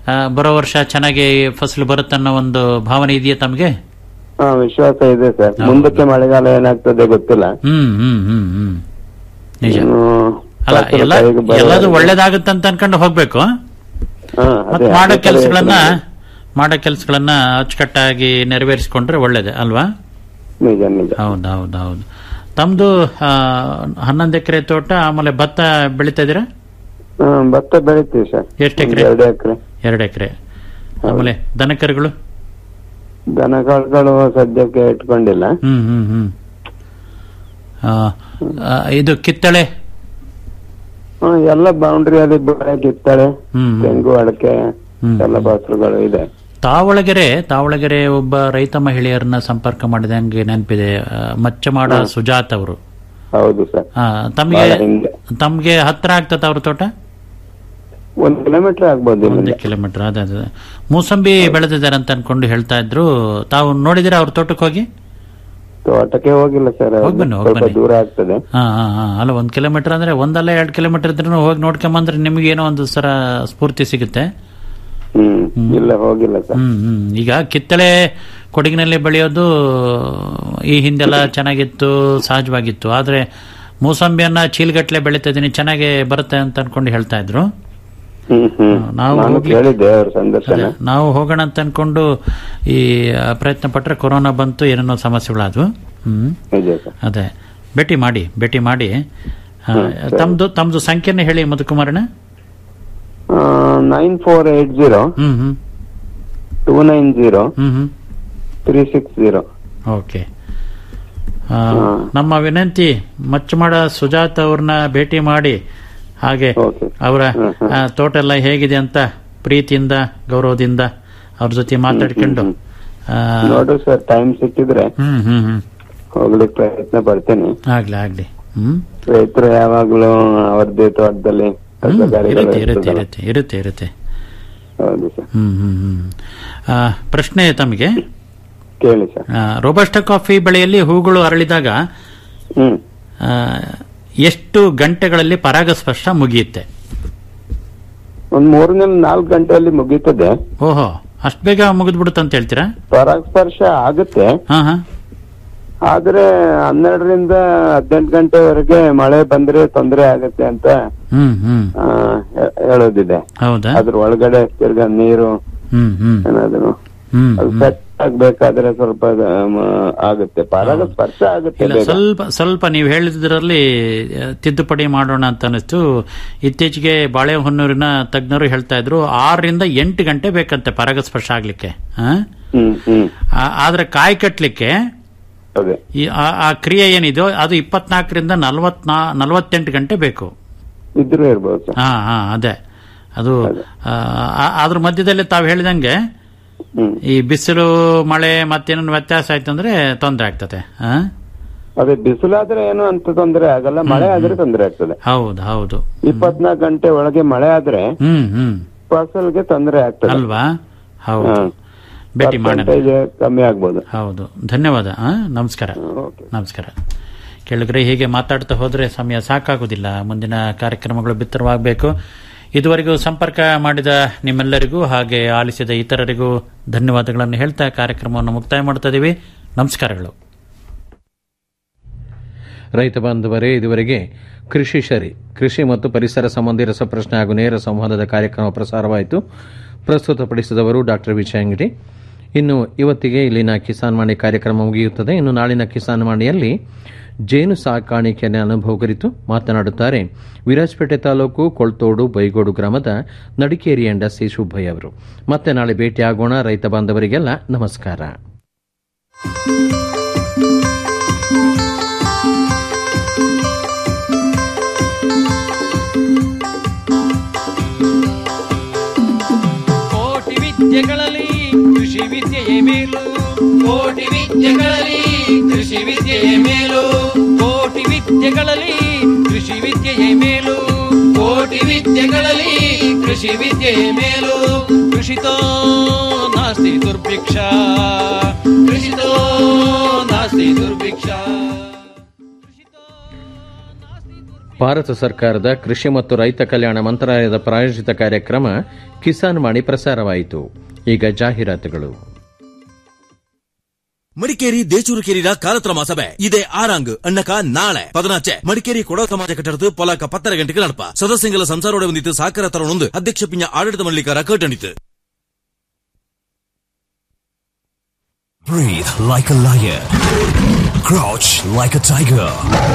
ಆ, ಬರೋ ವರ್ಷ ಚೆನ್ನಾಗಿ ಫಸಲು ಬರುತ್ತನ್ನೋ ಒಂದು ಭಾವನೆ ಇದೆಯಾ ತಮಗೆ ಹಾ ವಿಶ್ವಾಸ ಇದೆ ಸರ್ ಮುಂದಕ್ಕೆ ಮಳೆಗಾಲ ಏನಾಗ್ತದೆ ಗೊತ್ತಿಲ್ಲ ಹ್ಮ್ ಹ್ಮ್ ಹ್ಮ್ ಹ್ಮ್ ನಿಜ ಇನ್ನು ಅಲ್ಲ ಫಸಲು ಎಲ್ಲ ಕೈಗೆ ಬರೋ- ಎಲ್ಲದು ಒಳ್ಳೇದಾಗುತ್ತೆ ಅಂತ ಅನ್ಕೊಂಡು ಹೋಗ್ಬೇಕು ಹಾ, ಮತ್ ಅದೇ, ಮಾಡೋ ಅದೇ ತರ ಕೆಲಸಗಳನ್ನ ಯೋಚನೆ ಮಾಡೋ ಕೆಲಸಗಳನ್ನ ಅಚ್ಚುಕಟ್ಟಾಗಿ ನೆರವೇರಿಸಿಕೊಂಡ್ರೆ ಒಳ್ಳೇದೆ ಅಲ್ವಾ ನಿಜ ನಿಜ ಹೌದು ಹೌದು ಹೌದು ತಮ್ದು ಆ, ಹನ್ನೊಂದು ಎಕರೆ ತೋಟ ಆಮೇಲೆ ಭತ್ತ ಬೆಳಿತಾ ಇದೀರಾ ಹ್ಮ್ ಭತ್ತ ಬೆಳಿತೀವಿ ಸರ್ ಎಷ್ಟು ಎಕರೆ ಎರಡು ಎಕರೆ ಎರಡು ಎಕರೆ ಆಮೇಲೆ ದನಕರುಗಳು ದನಗಳು ಸದ್ಯಕ್ಕೆ ಇಟ್ಕೊಂಡಿಲ್ಲ ಹ್ಮ್ ಹ್ಮ್ ಹ್ಮ್ ಆ, ಆ, ಇದು ಕಿತ್ತಳೆ ಹ್ಮ್, ಎಲ್ಲ ಬೌಂಡ್ರಿಯಲ್ಲಿ ಬೆಳೆ ಕಿತ್ತಾಳೆ ಹ್ಮ್. ತೆಂಗು ಅಡಕೆ ಎಲ್ಲ ಫಸಲುಗಳು ಇದೆ ತಾವಳಗೆರೆ ತಾವಳಗೆರೆ ಒಬ್ಬ ರೈತ ಮಹಿಳೆಯರನ್ನ ಸಂಪರ್ಕ ಮಾಡಿದ ಹಂಗೆ ನೆನಪಿದೆ ಆ, ಮಚ್ಚಮಾಡ ಸುಜಾತ್ ಅವರು ಹೌದು ಸರ್ ಆ, ತಮಗೆ ಬಹಳ ಹಿಂದೆ. ತಮ್ಗೆ ಹತ್ರ ಆಗ್ತದ ಅವ್ರ ತೋಟ ಒಂದ್ ಕಿಲೋಮೀಟರ್ ಆಗ್ಬೋದು ಒಂದು ಇಲ್ಲಿಂದ. ಕಿಲೋಮೀಟರ್ ಅದೇ ಅದೇ ಮೂಸಂಬಿ ಬೆಳೆದಿದ್ದಾರೆ ಅಂತ ಅನ್ಕೊಂಡು ಹೇಳ್ತಾ ಇದ್ರು ತಾವು ನೋಡಿದಿರ ಅವ್ರ ತೋಟಕ್ಕೆ ಹೋಗಿ ತೋಟಕ್ಕೆ ಹೋಗಿಲ್ಲ ಸರ್ ಹೋಗ್ ಬನ್ನಿ, ಹೋಗ್ ಸ್ವಲ್ಪ ಬನ್ನಿ. ದೂರ ಆಗ್ತದೆ ಹಾ ಹಾ ಹಾ ಅಲ್ಲ ಒಂದ್ ಕಿಲೋಮೀಟರ್ ಅಂದ್ರೆ ಒಂದಲ್ಲ ಎರಡು ಕಿಲೋಮೀಟರ್ ಇದ್ರೂ ಹೋಗಿ ನೋಡ್ಕೊಂಬಂದ್ರೆ ನಿಮ್ಗೆ ಏನೋ ಒಂದು ಸರ ಸ್ಫೂರ್ತಿ ಸಿಗುತ್ತೆ ಹ್ಮ್ ಇಲ್ಲ ಹೋಗಿಲ್ಲ ಸರ್ ಹ್ಮ್ ಹ್ಮ್ ಈಗ ಕಿತ್ತಳೆ ಕೊಡಗಿನಲ್ಲಿ ಬೆಳೆಯೋದು ಈ ಹಿಂದೆಲ್ಲ ಚೆನ್ನಾಗಿತ್ತು ಸಹಜವಾಗಿತ್ತು ಆದ್ರೆ ಮೂಸಂಬಿಯನ್ನ ಚೀಲ್ಗಟ್ಲೆ ಬೆಳೀತಾ ಇದೀನಿ ಚೆನ್ನಾಗಿ ಬರುತ್ತೆ ಅಂತ ಅನ್ಕೊಂಡು ಹೇಳ್ತಾ ಇದ್ರು ಹ್ಮ್ ಹ್ಮ್ ನಾವು ನಾನು ಹೋಗ್ಲಿಕ್ಕೆ- ಕೇಳಿದ್ದೆ ಅವ್ರ ಸಂದರ್ಶನ ಅದೇ, ನಾವು ಹೋಗೋಣ ಅಂತ ಅನ್ಕೊಂಡು ಈ ಆ, ಪ್ರಯತ್ನ ಪಟ್ರೆ ಕೊರೋನಾ ಬಂತು ಏನೇನೋ ಸಮಸ್ಯೆಗಳಾದ್ವು ಹ್ಮ್ ನಿಜ ಸರ್ ಅದೇ ಭೇಟಿ ಮಾಡಿ ಭೇಟಿ ಮಾಡಿ ಆ, ಹ್ಮ್, ಸರಿ. ತಮ್ದು ತಮ್ದು ಸಂಖ್ಯೆನ ಹೇಳಿ ಮಧುಕುಮಾರಣ್ಣ nine four eight zero hmm hmm two nine zero hmm hmm three six zero okay ಆ, ನಮ್ಮ ವಿನಂತಿ ಮಚ್ಚಮಾಡ ಸುಜಾತ್ ಅವ್ರನ್ನ ಭೇಟಿ ಮಾಡಿ ಹಾಗೆ ಅವರ ಆ, ತೋಟ ಎಲ್ಲ ಹೇಗಿದೆ ಅಂತ ಪ್ರೀತಿಯಿಂದ ಗೌರವದಿಂದ ಅವ್ರ ಜೊತೆ ಮಾತಾಡ್ಕೊಂಡು ಆ, ನೋಡು ಸರ್ ಟೈಮ್ ಸಿಕ್ಕಿದ್ರೆ ಹ್ಮ್ ಹ್ಮ್ ಹ್ಮ್ ಹೋಗ್ಲಿಕ್ಕೆ ಪ್ರಯತ್ನ ಪಡ್ತೇನೆ ಆಗ್ಲಿ ಆಗ್ಲಿ ಹ್ಮ್ ರೈತರು ಯಾವಾಗ್ಲೂ ಅವ್ರದ್ದೇ ತೋಟದಲ್ಲಿ ಹ್ಮ್, ತರಕಾರಿಗಳು ಇರುತ್ತೆ ಇರುತ್ತೆ ಇರ್ತದಲ್ಲ. ಇರುತ್ತೆ ಇರುತ್ತೆ ಇರುತ್ತೆ ಹೌದು ಸರ್ ಹ್ಮ್ ಹ್ಮ್ ಹ್ಮ್ ಆ, ಪ್ರಶ್ನೆ ತಮಗೆ ಕೇಳಿ ಸರ್ ರೋಬಸ್ಟ ಕಾಫಿ ಬೆಳೆಯಲ್ಲಿ ಹೂಗಳು ಅರಳಿದಾಗ ಹ್ಮ್ ಆ, ಎಷ್ಟು ಗಂಟೆಗಳಲ್ಲಿ ಪರಾಗಸ್ಪರ್ಶ ಮುಗಿಯುತ್ತೆ ಒಂದ್ ಮೂರನೇ ನಾಲ್ಕು ಗಂಟೆಯಲ್ಲಿ ಮುಗೀತದೆ ಓಹೋ ಅಷ್ಟು ಬೇಗ ಮುಗಿದ್ಬಿಡುತ್ತೆ ಅಂತ ಹೇಳ್ತೀರಾ ಪರಾಗಸ್ಪರ್ಶ ಆಗುತ್ತೆ ಹಾ ಹಾ ಆದ್ರೆ ಹನ್ನೆರಡರಿಂದ ಹದಿನೆಂಟು ಗಂಟೆವರೆಗೆ ಮಳೆ ಬಂದ್ರೆ ತೊಂದರೆ ಆಗತ್ತೆ ಅಂತ ಹ್ಮ್ ಹ್ಮ್ ಆ, ಹೇ- ಹೇಳೋದಿದೆ ಹೌದಾ ಅದ್ರ ಒಳಗಡೆ ತಿರ್ಗಾ ನೀರು ಹ್ಮ್ ಹ್ಮ್ ಏನಾದ್ರು ಹ್ಮ್ ಅದು ಸೆಟ್ ಆಗ್ಬೇಕಾದ್ರೆ ಸ್ವಲ್ಪ ಆಮ್, ಆಗುತ್ತೆ ಪರಾಗಸ್ಪರ್ಶ ಆಗುತ್ತೆ ಇಲ್ಲ ಬೇಗ. ಸ್ವಲ್ಪ ಸ್ವಲ್ಪ ನೀವು ಹೇಳಿದ್ರಲ್ಲಿ ಆ, ತಿದ್ದುಪಡಿ ಮಾಡೋಣ ಅಂತ ಅನಿಸ್ತು ಇತ್ತೀಚೆಗೆ ಬಾಳೆಹೊನ್ನೂರಿನ ತಜ್ಞರು ಹೇಳ್ತಾ ಇದ್ರು ಆರರಿಂದ ಎಂಟು ಗಂಟೆ ಬೇಕಂತೆ ಪರಾಗಸ್ಪರ್ಶ ಆಗ್ಲಿಕ್ಕೆ ಆ? ಹ್ಮ್ ಹ್ಮ್ ಆ- ಆದ್ರೆ ಕಾಯಿ ಕಟ್ಲಿಕ್ಕೆ ಅದೇ ಈ ಆ- ಆ ಕ್ರಿಯೆ ಏನಿದೆಯೋ ಅದು ಇಪ್ಪತ್ನಾಲ್ಕರಿಂದ ನಲವತ್ನಾ ನಲವತ್ತೆಂಟು ಗಂಟೆ ಬೇಕು ಇದ್ರೂ ಇರ್ಬೋದು ಸರ್ ಹಾ ಹಾ ಅದೇ ಅದು ಆ, ಆ- ಅದ್ರ ಮಧ್ಯದಲ್ಲಿ ತಾವು ಹೇಳಿದಂಗೆ ಈ ಬಿಸಿಲು ಮಳೆ ಮತ್ತೇನೋ ವ್ಯತ್ಯಾಸ ಆಯ್ತು ಅಂದ್ರೆ ತೊಂದರೆ ಆಗ್ತದೆ ಆ? ಅದೇ ಬಿಸಿಲಾದ್ರೆ ಏನು ಅಂತ ತೊಂದರೆ ಆಗಲ್ಲ ಮಳೆ ಆದ್ರೆ ತೊಂದರೆ ಆಗ್ತದೆ ಹೌದು ಹೌದು ಇಪ್ಪತ್ನಾಲ್ಕು ಗಂಟೆ ಒಳಗೆ ಮಳೆ ಆದ್ರೆ ಹ್ಮ್ ಹ್ಮ್ ಫಸಲ್ಗೆ ತೊಂದರೆ ಆಗ್ತದೆ ಅಲ್ವಾ ಹೌದು ಹಾ. ಭೇಟಿ ಮಾಡೋಣ Percentage ಕಮ್ಮಿ ಆಗ್ಬೋದು ಹೌದು ಧನ್ಯವಾದ ಆ? ನಮಸ್ಕಾರ ನಮಸ್ಕಾರ ಕೇಳಿದ್ರೆ ಹೀಗೆ ಮಾತಾಡ್ತಾ ಹೋದ್ರೆ ಸಮಯ ಸಾಕಾಗುವುದಿಲ್ಲ ಮುಂದಿನ ಕಾರ್ಯಕ್ರಮಗಳು ಬಿತ್ತರವಾಗಬೇಕು ಇದುವರೆಗೂ ಸಂಪರ್ಕ ಮಾಡಿದ ನಿಮ್ಮೆಲ್ಲರಿಗೂ ಹಾಗೆ ಆಲಿಸಿದ ಇತರರಿಗೂ ಧನ್ಯವಾದಗಳನ್ನು ಹೇಳ್ತಾ ಕಾರ್ಯಕ್ರಮವನ್ನು ಮುಕ್ತಾಯ ಮಾಡ್ತಾ ಇದೀವಿ ನಮಸ್ಕಾರಗಳು ರೈತ ಬಾಂಧವರೇ ಇದುವರೆಗೆ ಕೃಷಿ ಶರಿ ಕೃಷಿ ಮತ್ತು ಪರಿಸರ ಸಂಬಂಧಿ ರಸಪ್ರಶ್ನೆ ಹಾಗೂ ನೇರ ಸಂವಾದದ ಕಾರ್ಯಕ್ರಮ ಪ್ರಸಾರವಾಯಿತು ಪ್ರಸ್ತುತಪಡಿಸಿದವರು ಡಾಕ್ಟರ್ ವಿಜಯ ಅಂಗಡಿ ಇನ್ನು ಇವತ್ತಿಗೆ ಇಲ್ಲಿನ ಕಿಸಾನ್ ವಾಣಿ ಕಾರ್ಯಕ್ರಮ ಮುಗಿಯುತ್ತದೆ ಇನ್ನು ನಾಳಿನ ಕಿಸಾನ್ ವಾಣಿಯಲ್ಲಿ ಜೇನು ಸಾಕಾಣಿಕೆಯ ಅನುಭವ ಕುರಿತು ಮಾತನಾಡುತ್ತಾರೆ ವಿರಾಜಪೇಟೆ ತಾಲೂಕು ಕೊಳ್ತೋಡು ಬೈಗೋಡು ಗ್ರಾಮದ ನಡಿಕೇರಿ ಎಂಡ ಸಿ ಸುಬ್ಬಯ್ಯ ಅವರು ಮತ್ತೆ ನಾಳೆ ಭೇಟಿಯಾಗೋಣ ರೈತ ಬಾಂಧವರಿಗೆಲ್ಲ ನಮಸ್ಕಾರ ಕೋಟಿ ವಿದ್ಯೆಗಳಲ್ಲಿ ಕೃಷಿ ವಿದ್ಯೆಯೇ ಮೇಲು ಕೋಟಿ ವಿದ್ಯೆಗಳಲ್ಲಿ ಕೃಷಿ ವಿದ್ಯೆಯೇ ಮೇಲು ಕೋಟಿ ವಿದ್ಯೆಗಳಲ್ಲಿ ಕೃಷಿ ವಿದ್ಯೆಯೇ ಮೇಲು ಕೋಟಿ ವಿದ್ಯೆಗಳಲ್ಲಿ ಕೃಷಿ ವಿದ್ಯೆಯೇ ಮೇಲು ಕೃಷಿತೋ ನಾಸ್ತಿ ದುರ್ಭಿಕ್ಷ ಕೃಷಿತೋ ನಾಸ್ತಿ ದುರ್ಭಿಕ್ಷ ಭಾರತ ಸರ್ಕಾರದ ಕೃಷಿ ಮತ್ತು ರೈತ ಕಲ್ಯಾಣ ಮಂತ್ರಾಲಯದ ಪ್ರಾಯೋಜಿತ ಕಾರ್ಯಕ್ರಮ ಕಿಸಾನ್ ವಾಣಿ ಪ್ರಸಾರವಾಯಿತು ಈಗ ಜಾಹೀರಾತುಗಳು ಮಡಿಕೇರಿ ದೇಚೂರು ಕೆರಿರ ಕಾಲತ್ರಮ ಸಭೆ ಇದೇ ಆರಂಗ್ ಅಣ್ಣಕ ನಾಳೆ ಪದನಾಚೆ ಮಡಿಕೇರಿ ಕೊಡವ ಸಮಾಜ ಕಟ್ಟಡದ ಪೊಲಕ ಪತ್ತರ ಗಂಟೆಗೆ ನಡಪ ಸದಸ್ಯಂಗಲ ಸಂಸಾರೋಡೆ ಒಂದಿತ್ತು ಸಾಕರ ತರನೊಂದು ಅಧ್ಯಕ್ಷ ಪಿಂಜ ಆಡಳಿತ ಮಂಡಳಿಕಾರ ಕಟ್ಟಣಿತು Breathe like a lion. Crouch like a tiger.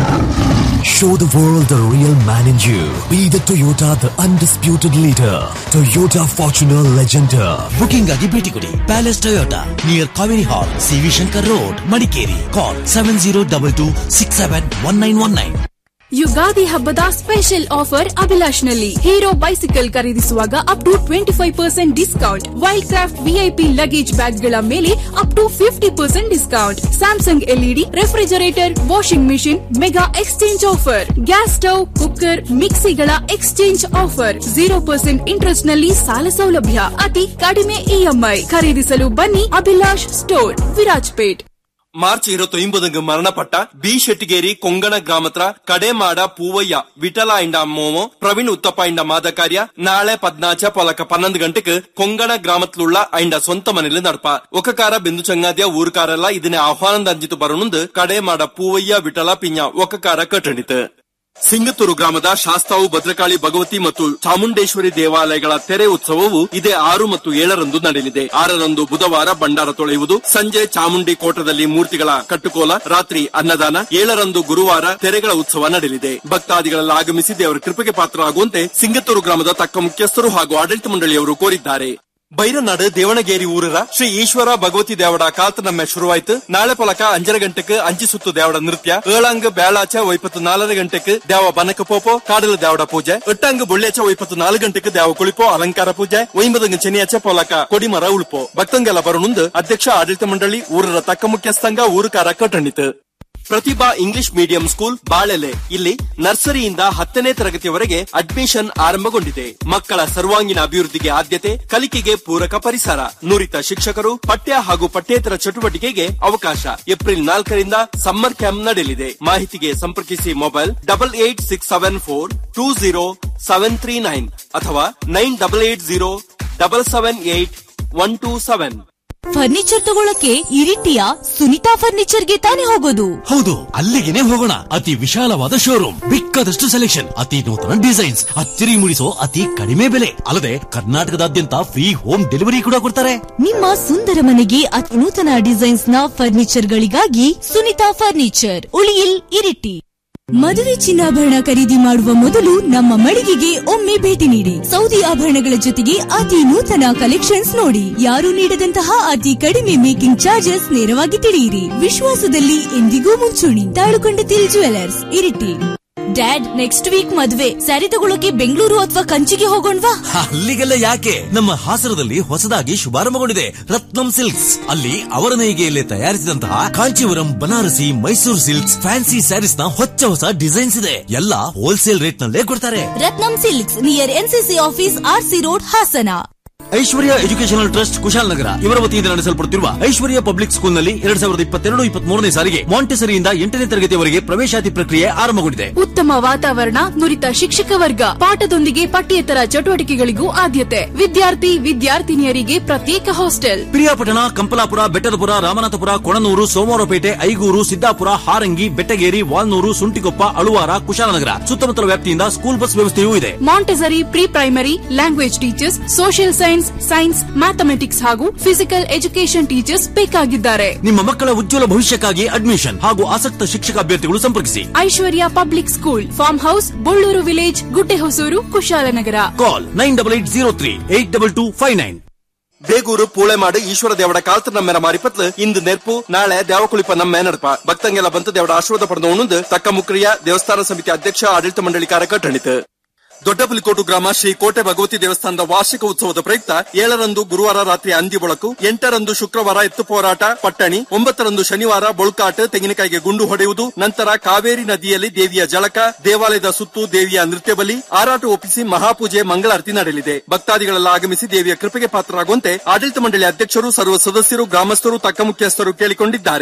Show the world the real man in you. Be the Toyota, the undisputed leader. Toyota Fortuner Legender. Booking ಆಗಿ ಭೇಟಿ ಕೊಡಿ palace Toyota near Kaveri hall CV Shankar road Madikeri call seven zero double two six seven one nine one nine Ugadi ಹಬ್ಬದ special offer ಅಭಿಲಾಷ್ನಲ್ಲಿ Hero bicycle ಖರೀದಿಸುವಾಗ up to twenty five percent discount Wildcraft VIP luggage ಬ್ಯಾಗ್ಗಳ ಮೇಲೆ up to fifty percent discount Samsung LED refrigerator washing machine mega exchange offer gas stove cooker ಮಿಕ್ಸಿಗಳ exchange offer zero percent interest ನಲ್ಲಿ ಸಾಲ ಸೌಲಭ್ಯ ಅತಿ ಕಡಿಮೆ EMI ಖರೀದಿಸಲು ಬನ್ನಿ ಅಭಿಲಾಷ್ ಸ್ಟೋರ್ ವಿರಾಜ್ಪೇಟ್ ಮಾರ್ಚ್ ഇരുപത്തൊമ്പതിന് മരണപ്പെട്ട ബി ഷെട്ടിഗേരി കൊങ്കണ ഗ്രാമത്ര കടേമാട പൂവയ്യ വിಠಲ ಇಂಡ ಮೋಮೋ ಪ್ರವೀಣ್ ಉತ್ತಪ್ಪ ಇಂಡ ಮಾದಕಾರ್ಯ ನಾಳೆ ಪದ್ನಾಚ ಪೊಲಕ ಪನ್ನೊಂದು ಗಂಟೆಗೆ ಕೊಂಗಣ ಗ್ರಾಮತ್ಲುಳ್ಳ ಐಂಡ ಸ್ವಂತ ಮನೇಲಿ ನಡಪ ಒಕಕಾರ ಬಿಂದು ಚಂಗಾದ್ಯ ಊರುಕಾರೆಲ್ಲ ಇದನ್ನೇ ಆಹ್ವಾನದ ಅಂಜಿತು ಬರನುಂದು ಕಡೇಮಾಡ ಪೂವಯ್ಯ ವಿಠಲ ಪಿಂಜ ಒಕಕಾರ ಕಟ್ಟಣಿತು ಸಿಂಗತ್ತೂರು ಗ್ರಾಮದ ಶಾಸ್ತಾವು ಭದ್ರಕಾಳಿ ಭಗವತಿ ಮತ್ತು ಚಾಮುಂಡೇಶ್ವರಿ ದೇವಾಲಯಗಳ ತೆರೆ ಉತ್ಸವವು ಇದೇ ಆರು ಮತ್ತು ಏಳರಂದು ನಡೆಯಲಿದೆ ಆರರಂದು ಬುಧವಾರ ಭಂಡಾರ ತೊಳೆಯುವುದು ಸಂಜೆ ಚಾಮುಂಡಿ ಕೋಟದಲ್ಲಿ ಮೂರ್ತಿಗಳ ಕಟ್ಟುಕೋಲ ರಾತ್ರಿ ಅನ್ನದಾನ ಏಳರಂದು ಗುರುವಾರ ತೆರೆಗಳ ಉತ್ಸವ ನಡೆಯಲಿದೆ ಭಕ್ತಾದಿಗಳೆಲ್ಲ ಆಗಮಿಸಿ ದೇವರ ಕೃಪೆಗೆ ಪಾತ್ರರಾಗುವಂತೆ ಸಿಂಗತ್ತೂರು ಗ್ರಾಮದ ತಕ್ಕ ಮುಖ್ಯಸ್ಥರು ಹಾಗೂ ಆಡಳಿತ ಮಂಡಳಿಯವರು ಕೋರಿದ್ದಾರೆ ಬೈರನಾಡು ದೇವಣಗೇರಿ ಊರರ ಶ್ರೀ ಈಶ್ವರ ಭಗವತಿ ದೇವಡ ಕಾಲ್ತನಮ್ಮೆ ಶುರುವಾಯ್ತು ನಾಳೆ ಪೊಲಕ ಅಂಜರ ಗಂಟೆಗೆ ಅಂಚಿ ಸುತ್ತು ದೇವಡ ನೃತ್ಯ ಏಳಂಗ್ ಬೇಳಾಚ ಒಯ್ಪತ್ತು ನಾಲ್ಕು ಗಂಟೆಗೆ ದೇವ ಬನಕ ಪೋಪೋ ಕಾಡಲ ದೇವಡ ಪೂಜೆ ಎಟ್ಟಂಗ್ ಬೊಳ್ಳೆಚ ಒಯ್ಪತ್ತು ನಾಲ್ಕು ಗಂಟೆಗೆ ದೇವ ಕುಳಿಪೋ ಅಲಂಕಾರ ಪೂಜೆ ಒಯ್ಮದಂಗ ಚೆನ್ನಿಯಾಚ ಪೊಲಕ ಕೊಡಿಮರ ಉಳುಪೋ ಭಕ್ತಂಗೆಲ್ಲ ಬರನುಂದು ಅಧ್ಯಕ್ಷ ಆಡಳಿತ ಮಂಡಳಿ ಊರರ ತಕ್ಕ ಮುಖ್ಯಸ್ಥಂಗ ಊರುಕಾರ ಕಟ್ಟಣಿತು Prathibha English medium school Balele ಇಲ್ಲಿ ನರ್ಸರಿಯಿಂದ ಹತ್ತನೇ ತರಗತಿಯವರೆಗೆ ಅಡ್ಮಿಷನ್ ಆರಂಭಗೊಂಡಿದೆ ಮಕ್ಕಳ ಸರ್ವಾಂಗೀಣ ಅಭಿವೃದ್ಧಿಗೆ ಆದ್ಯತೆ ಕಲಿಕೆಗೆ ಪೂರಕ ಪರಿಸರ ನುರಿತ ಶಿಕ್ಷಕರು ಪಠ್ಯ ಹಾಗೂ ಪಠ್ಯೇತರ ಚಟುವಟಿಕೆಗೆ ಅವಕಾಶ ಏಪ್ರಿಲ್ ನಾಲ್ಕರಿಂದ ಸಮ್ಮರ್ ಕ್ಯಾಂಪ್ ನಡೆಯಲಿದೆ ಮಾಹಿತಿಗೆ ಸಂಪರ್ಕಿಸಿ mobile double eight six seven four two zero seven three nine ಅಥವಾ nine double eight zero double seven eight one two seven furniture ತಗೊಳಕ್ಕೆ ಇರಿಟಿಯ ಸುನಿತಾ ಫರ್ನಿಚರ್ಗೆ ತಾನೇ ಹೋಗೋದು ಹೌದು ಅಲ್ಲಿಗೆನೆ ಹೋಗೋಣ ಅತಿ ವಿಶಾಲವಾದ ಶೋರೂಮ್ ಬೇಕಾದಷ್ಟು ಸೆಲೆಕ್ಷನ್ ಅತಿ ನೂತನ ಡಿಸೈನ್ಸ್ ಅಚ್ಚರಿ ಮೂಡಿಸೋ ಅತಿ ಕಡಿಮೆ ಬೆಲೆ ಅಲ್ಲದೆ ಕರ್ನಾಟಕದಾದ್ಯಂತ ಫ್ರೀ ಹೋಮ್ ಡೆಲಿವರಿ ಕೂಡ ಕೊಡ್ತಾರೆ ನಿಮ್ಮ ಸುಂದರ ಮನೆಗೆ ಅತಿ ನೂತನ ಡಿಸೈನ್ಸ್ ನ ಫರ್ನಿಚರ್ ಗಳಿಗಾಗಿ ಸುನಿತಾ ಫರ್ನಿಚರ್ ಉಳಿಯಿಲ್ ಇರಿಟಿ ಮದುವೆ ಚಿನ್ನಾಭರಣ ಖರೀದಿ ಮಾಡುವ ಮೊದಲು ನಮ್ಮ ಮಳಿಗೆಗೆ ಒಮ್ಮೆ ಭೇಟಿ ನೀಡಿ ಸೌದಿ ಆಭರಣಗಳ ಜೊತೆಗೆ ಅತಿ ನೂತನ ಕಲೆಕ್ಷನ್ಸ್ ನೋಡಿ ಯಾರು ನೀಡದಂತಹ ಅತಿ ಕಡಿಮೆ ಮೇಕಿಂಗ್ ಚಾರ್ಜಸ್ ನೇರವಾಗಿ ತಿಳಿಯಿರಿ ವಿಶ್ವಾಸದಲ್ಲಿ ಎಂದಿಗೂ ಮುಂಚೂಣಿ ತಾಳುಕೊಂಡತಿಲ್ jewellers Iritty dad next week ಮದ್ವೆ ಸ್ಯಾರಿ ತಗೊಳಕ್ಕೆ ಬೆಂಗಳೂರು ಅಥವಾ ಕಂಚಿಗೆ ಹೋಗೋಣವಾ ಅಲ್ಲಿಗೆಲ್ಲ ಯಾಕೆ ನಮ್ಮ ಹಾಸನದಲ್ಲಿ ಹೊಸದಾಗಿ ಶುಭಾರಂಭಗೊಂಡಿದೆ ರತ್ನಂ ಸಿಲ್ಕ್ಸ್ ಅಲ್ಲಿ ಅವರ ನೇಯ್ಗೆಯಲ್ಲಿ ತಯಾರಿಸಿದಂತಹ ಕಾಂಚೀವರಂ ಬನಾರಸಿ ಮೈಸೂರು ಸಿಲ್ಕ್ಸ್ ಫ್ಯಾನ್ಸಿ ಸ್ಯಾರೀಸ್ ನ ಹೊಚ್ಚ ಹೊಸ ಡಿಸೈನ್ಸ್ ಇದೆ ಎಲ್ಲ ಹೋಲ್ಸೇಲ್ ರೇಟ್ ನಲ್ಲೇ ಕೊಡ್ತಾರೆ Rathnam silks near NCC office RC road Hassan Aishwarya educational trust Kushalnagar ಇವರ ವತಿಯಿಂದ ನಡೆಸಲ್ಪಡುತ್ತಿರುವ ಐಶ್ವರ್ಯ ಪಬ್ಲಿಕ್ ಸ್ಕೂಲ್ ನಲ್ಲಿ ಎರಡ್ ಸಾವಿರದ ಇಪ್ಪತ್ತೆರಡು ಇಪ್ಪತ್ಮೂರನೇ ಸಾರಿಗೆ ಮಾಂಟೆಸರಿಯಿಂದ ಎಂಟನೇ ತರಗತಿಯವರೆಗೆ ಪ್ರವೇಶಾತಿ ಪ್ರಕ್ರಿಯೆ ಆರಂಭಗೊಂಡಿದೆ ಉತ್ತಮ ವಾತಾವರಣ ನುರಿತ ಶಿಕ್ಷಕ ವರ್ಗ ಪಾಠದೊಂದಿಗೆ ಪಠ್ಯೇತರ ಚಟುವಟಿಕೆಗಳಿಗೂ ಆದ್ಯತೆ ವಿದ್ಯಾರ್ಥಿ ವಿದ್ಯಾರ್ಥಿನಿಯರಿಗೆ ಪ್ರತ್ಯೇಕ ಹಾಸ್ಟೆಲ್ ಪ್ರಿಯಾಪಟ್ಟಣ ಕಂಪಲಾಪುರ ಬೆಟ್ಟದಪುರ ರಾಮನಾಥಪುರ ಕೊಣನೂರು ಸೋಮವಾರಪೇಟೆ ಐಗೂರು ಸಿದ್ದಾಪುರ ಹಾರಂಗಿ ಬೆಟ್ಟಗೇರಿ ವಾಲ್ನೂರು ಸುಂಟಿಕೊಪ್ಪ ಅಳುವಾರ ಕುಶಾಲನಗರ ಸುತ್ತಮುತ್ತಲ ವ್ಯಾಪ್ತಿಯಿಂದ ಸ್ಕೂಲ್ ಬಸ್ ವ್ಯವಸ್ಥೆಯೂ ಇದೆ Montessori pre primary language teachers social science science mathematics ಹಾಗೂ ಫಿಸಿಕಲ್ ಎಜುಕೇಶನ್ ಟೀಚರ್ಸ್ ಬೇಕಾಗಿದ್ದಾರೆ ನಿಮ್ಮ ಮಕ್ಕಳ ಉಜ್ವಲ ಭವಿಷ್ಯಕ್ಕಾಗಿ ಅಡ್ಮಿಷನ್ ಹಾಗೂ ಆಸಕ್ತ ಶಿಕ್ಷಕ ಅಭ್ಯರ್ಥಿಗಳು ಸಂಪರ್ಕಿಸಿ Aishwarya public school farm house Bullur village Guddehosur Kushalnagar call nine double eight zero three eight double two five nine Begur ಪೂಳೆಮಾಡು ಈಶ್ವರ ದೇವಡ ಕಾಲ್ತ ನಮ್ಮೆರ ಮಾರಿಪತ್ಲು ಇಂದು ನೆರ್ಪು ನಾಳೆ ದೇವಕುಳಿಪ ನಮ್ಮೆ ನಡಪ ಭಕ್ತಂಗೆಲ್ಲ ಬಂತು ದೇವಡ ಆಶೀರ್ವಾದ ಪಡೆದ ಉಣುಂದು ತಕ್ಕ ಮುಕ್ರಿಯ ದೇವಸ್ಥಾನ ಸಮಿತಿ ಅಧ್ಯಕ್ಷ ಆಡಳಿತ ಮಂಡಳಿ ಕಾರ್ಯಕಟ್ಟಣಿತು ದೊಡ್ಡಪುಲಿಕೋಟು ಗ್ರಾಮ ಶ್ರೀ ಕೋಟೆ ಭಗವತಿ ದೇವಸ್ಥಾನದ ವಾರ್ಷಿಕ ಉತ್ಸವದ ಪ್ರಯುಕ್ತ ಏಳರಂದು ಗುರುವಾರ ರಾತ್ರಿ ಅಂದಿ ಬೆಳಕು ಎಂಟರಂದು ಶುಕ್ರವಾರ ಎತ್ತು ಹೋರಾಟ ಪಟ್ಟಣಿ ಒಂಬತ್ತರಂದು ಶನಿವಾರ ಬೊಳ್ಕಾಟ ತೆಂಗಿನಕಾಯಿಗೆ ಗುಂಡು ಹೊಡೆಯುವುದು ನಂತರ ಕಾವೇರಿ ನದಿಯಲ್ಲಿ ದೇವಿಯ ಜಳಕ ದೇವಾಲಯದ ಸುತ್ತು ದೇವಿಯ ನೃತ್ಯ ಬಲಿ ಆರಾಟ ಒಪ್ಪಿಸಿ ಮಹಾಪೂಜೆ ಮಂಗಳಾರತಿ ನಡೆಯಲಿದೆ ಭಕ್ತಾದಿಗಳೆಲ್ಲ ಆಗಮಿಸಿ ದೇವಿಯ ಕೃಪೆಗೆ ಪಾತ್ರರಾಗುವಂತೆ ಆಡಳಿತ ಮಂಡಳಿ ಅಧ್ಯಕ್ಷರು ಸರ್ವ ಸದಸ್ಯರು ಗ್ರಾಮಸ್ಥರು ತಕ್ಕ ಮುಖ್ಯಸ್ಥರು ಕೇಳಿಕೊಂಡಿದ್ದಾರೆ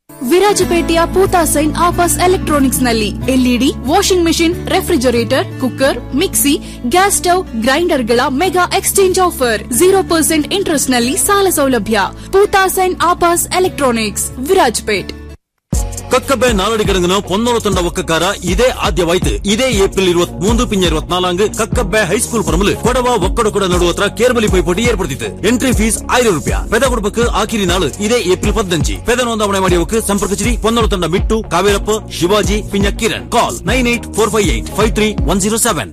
ವಿರಾಜಪೇಟೆಯ ಪೂತಾ ಸೈನ್ ಆಫರ್ಸ್ ಎಲೆಕ್ಟ್ರಾನಿಕ್ಸ್ ನಲ್ಲಿ LED washing machine refrigerator cooker mixie gas stove ಗ್ರೈಂಡರ್ಗಳ mega exchange offer zero percent interest ನಲ್ಲಿ ಸಾಲ ಸೌಲಭ್ಯ Pootha sign offers electronics Virajpet Kakkabe ನಾಲಡಿಗಡಂಗನ പൊന്നോള ತಂಡ ಒಕ್ಕಕಾರ ಇದೇ ಆದ್ಯವಾಯ್ತು ಇದೇ ಏಪ್ರಿಲ್ ഇരുപത്തി മൂന്ന് പിന്നെ ഇരുപത്തിനാലാങ്ക് കക്കബ്ബെ ഹൈസ്കൂൾ പറമ്പില് കൊടവ ഒക്കടക്കൊട നടുവത്ര കേർബലി പൈപ്പോട്ടി ഏർപ്പെടുത്തിട്ട് എൻട്രി ഫീസ് ആയിരം രൂപ പെത കുടുംബക്ക് ആക്കിരി നാള് ഇದೇ ಏಪ್ರಿಲ್ ಪದ್ನಂಜಿ ಪೆದ ನೋಂದಾವಣೆ ಮಾಡಿಯವಕ್ಕೆ ಸಂಪರ್ಕಿಸಿರಿ പൊന്നോള ತಂಡ ಮಿಟ್ಟು ಕಾವೇರಪ್ಪ ಶಿವಾಜಿ ಪಿಂಜ Kiran call nine eight four five eight five three one zero seven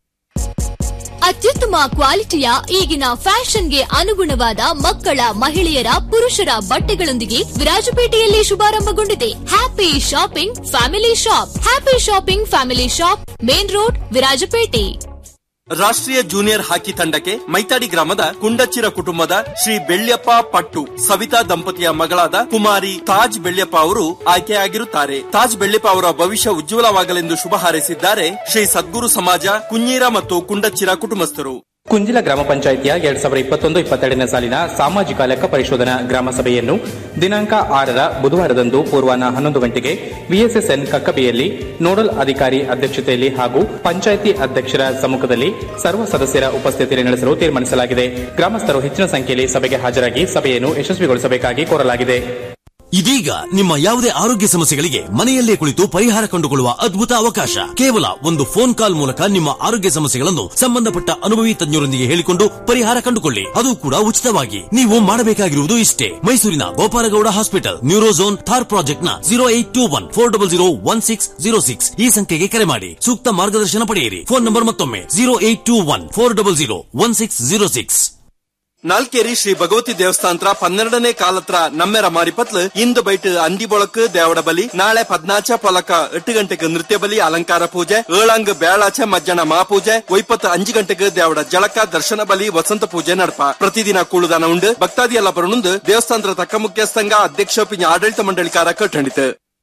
ಅತ್ಯುತ್ತಮ ಕ್ವಾಲಿಟಿಯ ಈಗಿನ ಫ್ಯಾಷನ್ಗೆ ಅನುಗುಣವಾದ ಮಕ್ಕಳ ಮಹಿಳೆಯರ ಪುರುಷರ ಬಟ್ಟೆಗಳೊಂದಿಗೆ ವಿರಾಜಪೇಟೆಯಲ್ಲಿ ಶುಭಾರಂಭಗೊಂಡಿದೆ happy shopping family shop happy shopping family shop main road Virajpet ರಾಷ್ಟ್ರೀಯ ಜೂನಿಯರ್ ಹಾಕಿ ತಂಡಕ್ಕೆ ಮೈತಾಡಿ ಗ್ರಾಮದ ಕುಂಡಚ್ಚಿರ ಕುಟುಂಬದ ಶ್ರೀ ಬೆಳ್ಯಪ್ಪ ಪಟ್ಟು ಸವಿತಾ ದಂಪತಿಯ ಮಗಳಾದ ಕುಮಾರಿ ತಾಜ್ ಬೆಳ್ಯಪ್ಪ ಅವರು ಆಯ್ಕೆಯಾಗಿರುತ್ತಾರೆ ತಾಜ್ ಬೆಳ್ಯಪ್ಪ ಅವರ ಭವಿಷ್ಯ ಉಜ್ವಲವಾಗಲೆಂದು ಶುಭ ಹಾರೈಸಿದ್ದಾರೆ ಶ್ರೀ ಸದ್ಗುರು ಸಮಾಜ ಕುഞ്ഞೀರ ಮತ್ತು ಕುಂಡಚ್ಚಿರ ಕುಟುಂಬಸ್ಥರು ಕುಂಜಿಲ ಗ್ರಾಮ ಪಂಚಾಯಿತಿಯ ಎರಡ್ ಸಾವಿರದ ಇಪ್ಪತ್ತೊಂದು ಇಪ್ಪತ್ತೆರಡನೇ ಸಾಲಿನ ಸಾಮಾಜಿಕ ಲೆಕ್ಕ ಪರಿಶೋಧನಾ ಗ್ರಾಮ ಸಭೆಯನ್ನು ದಿನಾಂಕ ಆರರ ಬುಧವಾರದಂದು ಪೂರ್ವಾಹ್ನ ಹನ್ನೊಂದು ಗಂಟೆಗೆ ವಿಎಸ್ಎಸ್ಎನ್ ಕಕ್ಕಬೆಯಲ್ಲಿ ನೋಡಲ್ ಅಧಿಕಾರಿ ಅಧ್ಯಕ್ಷತೆಯಲ್ಲಿ ಹಾಗೂ ಪಂಚಾಯಿತಿ ಅಧ್ಯಕ್ಷರ ಸಮ್ಮುಖದಲ್ಲಿ ಸರ್ವ ಸದಸ್ಯರ ಉಪಸ್ಥಿತಿಯಲ್ಲಿ ನಡೆಸಲು ತೀರ್ಮಾನಿಸಲಾಗಿದೆ ಗ್ರಾಮಸ್ಥರು ಹೆಚ್ಚಿನ ಸಂಖ್ಯೆಯಲ್ಲಿ ಸಭೆಗೆ ಹಾಜರಾಗಿ ಸಭೆಯನ್ನು ಯಶಸ್ವಿಗೊಳಿಸಬೇಕಾಗಿ ಕೋರಲಾಗಿದೆ ಇದೀಗ ನಿಮ್ಮ ಯಾವುದೇ ಆರೋಗ್ಯ ಸಮಸ್ಯೆಗಳಿಗೆ ಮನೆಯಲ್ಲೇ ಕುಳಿತು ಪರಿಹಾರ ಕಂಡುಕೊಳ್ಳುವ ಅದ್ಭುತ ಅವಕಾಶ ಕೇವಲ ಒಂದು ಫೋನ್ ಕಾಲ್ ಮೂಲಕ ನಿಮ್ಮ ಆರೋಗ್ಯ ಸಮಸ್ಯೆಗಳನ್ನು ಸಂಬಂಧಪಟ್ಟ ಅನುಭವಿ ತಜ್ಞರೊಂದಿಗೆ ಹೇಳಿಕೊಂಡು ಪರಿಹಾರ ಕಂಡುಕೊಳ್ಳಿ ಅದು ಕೂಡ ಉಚಿತವಾಗಿ ನೀವು ಮಾಡಬೇಕಾಗಿರುವುದು ಇಷ್ಟೇ ಮೈಸೂರಿನ ಗೋಪಾಲಗೌಡ ಹಾಸ್ಪಿಟಲ್ ನ್ಯೂರೋಝೋನ್ ಥಾರ್ ಪ್ರಾಜೆಕ್ಟ್ ನ zero eight two one four double zero one six zero six ಈ ಸಂಖ್ಯೆಗೆ ಕರೆ ಮಾಡಿ ಸೂಕ್ತ ಮಾರ್ಗದರ್ಶನ ಪಡೆಯಿರಿ ಫೋನ್ ನಂಬರ್ ಮತ್ತೊಮ್ಮೆ zero eight two one four double zero one six zero six ನಾಲ್ಕೇರಿ ಶ್ರೀ ಭಗವತಿ ದೇವಸ್ಥಾನತ್ರ ಪನ್ನೆರಡನೇ ಕಾಲತ್ರ ನಮ್ಮೆರ ಮಾರಿಪತ್ಲು ಇಂದು ಬೈಟ್ ಅಂದಿ ಬೊಳಕ್ ದೇವಡ ಬಲಿ ನಾಳೆ ಪದ್ನಾಚ ಪೊಲಕ ಎಟ್ಟು ಗಂಟೆಗೆ ನೃತ್ಯ ಬಲಿ ಅಲಂಕಾರ ಪೂಜೆ ಏಳಂಗ್ ಬೇಳಾಚೆ ಮಧ್ಯಾಹ್ನ ಮಹಾಪೂಜೆ ಒಯ್ಪತ್ತು ಅಂಜು ಗಂಟೆಗೆ ದೇವಡ ಜಳಕ ದರ್ಶನ ಬಲಿ ವಸಂತ ಪೂಜೆ ನಡಪ ಪ್ರತಿದಿನ ಕೂಳುದಾನ ಉಂಡು ಭಕ್ತಾದಿ ಎಲ್ಲ ಬರೋಣುಂದು ದೇವಸ್ಥಾನದ ತಕ್ಕ ಮುಖ್ಯಸ್ಥಂಗ ಅಧ್ಯಕ್ಷ ಪಿಂಜ ಆಡಳಿತ ಮಂಡಳಿಕಾರ ಕಟ್ಟಣಿತು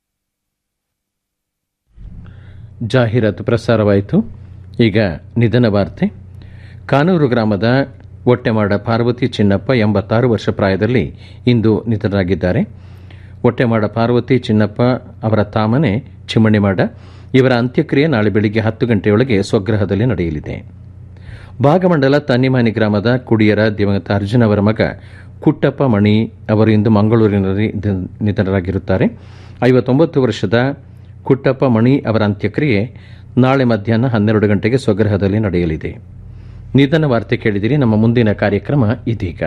ಜಾಹೀರಾತು ಪ್ರಸಾರವಾಯಿತು ಈಗ ನಿಧನ ವಾರ್ತೆ ಕಾನೂರು ಗ್ರಾಮದ ಒಟ್ಟೆಮಾಡ ಪಾರ್ವತಿ ಚಿನ್ನಪ್ಪ ಎಂಬತ್ತಾರು ವರ್ಷ ಪ್ರಾಯದಲ್ಲಿ ಇಂದು ನಿಧನರಾಗಿದ್ದಾರೆ ಒಟ್ಟೆಮಾಡ ಪಾರ್ವತಿ ಚಿನ್ನಪ್ಪ ಅವರ ತಾಮನೆ ಚಿಮ್ಮಣಿಮಾಡ ಇವರ ಅಂತ್ಯಕ್ರಿಯೆ ನಾಳೆ ಬೆಳಿಗ್ಗೆ ಹತ್ತು ಗಂಟೆಯೊಳಗೆ ಸ್ವಗ್ರಹದಲ್ಲಿ ನಡೆಯಲಿದೆ ಭಾಗಮಂಡಲ ತನ್ನಿಮಾನಿ ಗ್ರಾಮದ ಕುಡಿಯರ ದಿವಂಗತ ಅರ್ಜುನ್ ಅವರ ಮಗ ಕುಟ್ಟಪ್ಪ ಮಣಿ ಅವರು ಇಂದು ಮಂಗಳೂರಿನಲ್ಲಿ ನಿಧನರಾಗಿರುತ್ತಾರೆ ಐವತ್ತೊಂಬತ್ತು ವರ್ಷದ ಕುಟ್ಟಪ್ಪ ಮಣಿ ಅವರ ಅಂತ್ಯಕ್ರಿಯೆ ನಾಳೆ ಮಧ್ಯಾಹ್ನ ಹನ್ನೆರಡು ಗಂಟೆಗೆ ಸ್ವಗ್ರಹದಲ್ಲಿ ನಡೆಯಲಿದೆ ನಿಧನ ವಾರ್ತೆ ಕೇಳಿದಿರಿ ನಮ್ಮ ಮುಂದಿನ ಕಾರ್ಯಕ್ರಮ ಇದೀಗ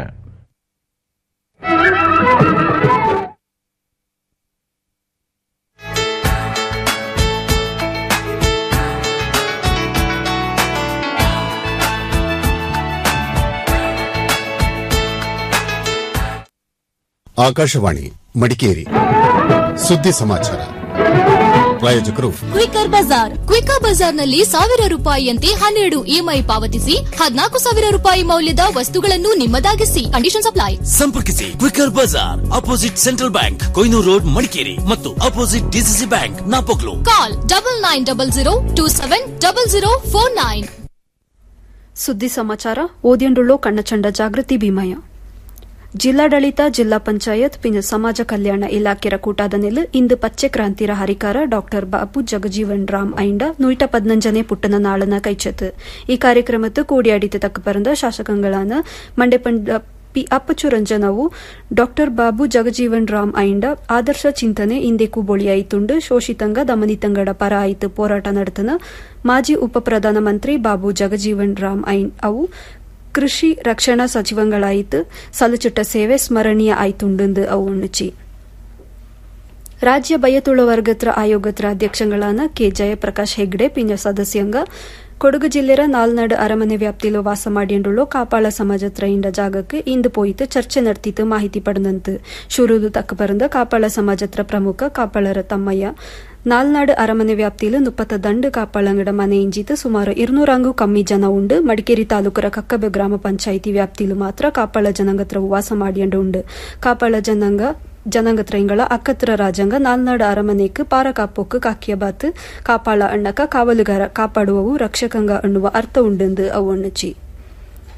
ಆಕಾಶವಾಣಿ ಮಡಿಕೇರಿ ಸುದ್ದಿ ಸಮಾಚಾರ ಪ್ರಾಯೋಜಕರು ಕ್ವಿಕರ್ ಬಜಾರ್ ಕ್ವಿಕರ್ ಬಜಾರ್ನಲ್ಲಿ ಸಾವಿರ ರೂಪಾಯಿಯಂತೆ ಹನ್ನೆರಡು ಇಎಂಐ ಪಾವತಿಸಿ ಹದಿನಾಲ್ಕು ಸಾವಿರ ರೂಪಾಯಿ ಮೌಲ್ಯದ ವಸ್ತುಗಳನ್ನು ನಿಮ್ಮದಾಗಿಸಿ ಕಂಡೀಷನ್ ಅಪ್ಲೈ ಸಂಪರ್ಕಿಸಿ quicker bazaar opposite central bank Koinur road Madikeri ಮತ್ತು opposite DCC bank Napoklu call double nine double zero two seven double zero four nine ಸುದ್ದಿ ಸಮಾಚಾರ ಓದಿಯಂಡುಳ್ಳೋ ಕಣ್ಣಚಂಡ ಜಾಗೃತಿ ಭೀಮಯ್ಯ ಜಿಲ್ಲಾಡಳಿತ ಜಿಲ್ಲಾ ಪಂಚಾಯತ್ ಪಿಂಜ ಸಮಾಜ ಕಲ್ಯಾಣ ಇಲಾಖೆರ ಕೂಟಾದನೆಲ್ ಇಂದು ಪಚ್ಚೆ ಕ್ರಾಂತಿರ ಹರಿಕಾರ ಡಾಕ್ಟರ್ ಬಾಬು ಜಗಜೀವನ್ ರಾಮ್ ಐಂಡ ನೂಟ ಪದ್ನಂಜನೆ ಪುಟ್ಟನ ನಾಳನ ಕೈಚತ್ ಈ ಕಾರ್ಯಕ್ರಮತ್ತು ಕೂಡಿಯಾಡಿತ ತಕ್ಕ ಪರಂದ ಶಾಸಕಗಳಾನ ಮಂಡೆಪಂಡ ಪಿ ಅಪ್ಪಚು ರಂಜನವು ಡಾಕ್ಟರ್ ಬಾಬು ಜಗಜೀವನ್ ರಾಮ್ ಐಂಡ ಆದರ್ಶ ಚಿಂತನೆ ಇಂದೆಕು ಬೊಳಿಯಾಯಿತುಂಡು ಶೋಷಿತಂಗ ದಮನಿತಂಗಡ ಪರ ಆಯಿತು ಹೋರಾಟ ನಡೆತನ ಮಾಜಿ ಉಪ ಪ್ರಧಾನಮಂತ್ರಿ ಬಾಬು ಜಗಜೀವನ್ ರಾಮ್ ಐನ್ ಅವು ಕೃಷಿ ರಕ್ಷಣಾ ಸಚಿವಂಗಳಾಯಿತು ಸಲಚುಟ್ಟ ಸೇವೆ ಸ್ಮರಣೀಯ ಆಯ್ತುಂಡು ಅವು ಉಣ್ಣುಚಿ ರಾಜ್ಯ ಬಯತುಳ ವರ್ಗತ್ರ ಆಯೋಗತ್ರ ಅಧ್ಯಕ್ಷಗಳಾನ ಕೆ ಜಯಪ್ರಕಾಶ್ ಹೆಗ್ಡೆ ಪಿಂಜ ಸದಸ್ಯಂಗ ಕೊಡಗು ಜಿಲ್ಲೆರ ನಾಲ್ನಾಡು ಅರಮನೆ ವ್ಯಾಪ್ತಿಲು ವಾಸ ಮಾಡಿಯಂಡುಳ್ಳೋ ಕಾಪಾಳ ಸಮಾಜತ್ರ ಇಂಡ ಜಾಗಕ್ಕೆ ಇಂದು ಪೋಯಿತು ಚರ್ಚೆ ನಡೆತಿತ್ತು ಮಾಹಿತಿ ಪಡೆದಂತು ಶುರುದು ತಕ್ಕ ಬರಂದ ಕಾಪಾಳ ಸಮಾಜತ್ರ ಪ್ರಮುಖ ಕಾಪಾಳರ ತಮ್ಮಯ್ಯ ನಾಲ್ನಾಡು ಅರಮನೆ ವ್ಯಾಪ್ತಿಲು ಮುಪ್ಪತ್ತ ದಂಡು ಕಾಪಾಳಂಗಡ ಮನೆ ಇಂಜಿತು ಸುಮಾರು ഇരുന്നൂറാങ്കു ಕಮ್ಮಿ ಜನ ಉಂಡು ಮಡಿಕೇರಿ ತಾಲೂಕರ ಕಕ್ಕಬೆ ಗ್ರಾಮ ಪಂಚಾಯಿತಿ ವ್ಯಾಪ್ತಿಲು ಮಾತ್ರ ಕಾಪಾಳ ಜನಾಂಗತ್ರ ವಾಸ ಮಾಡಿಯಂಡು ಉಂಡು ಕಾಪಾಳ ಜನಾಂಗ ಜನಾಂಗತ್ರಯಂಗಳ ಅಕ್ಕತ್ರ ರಾಜಂಗ ನಾಲ್ನಾಡು ಅರಮನೆಕ್ ಪಾರ ಕಾಪೋಕ್ ಕಾಕಿಯ ಬಾತ್ ಕಾಪಾಳ ಅಣ್ಣಕ ಕಾವಲುಗಾರ ಕಾಪಾಡುವವು ರಕ್ಷಕಂಗ ಅನ್ನುವ ಅರ್ಥ ಉಂಡೆಂದು ಅವು ಅಣ್ಣಚಿ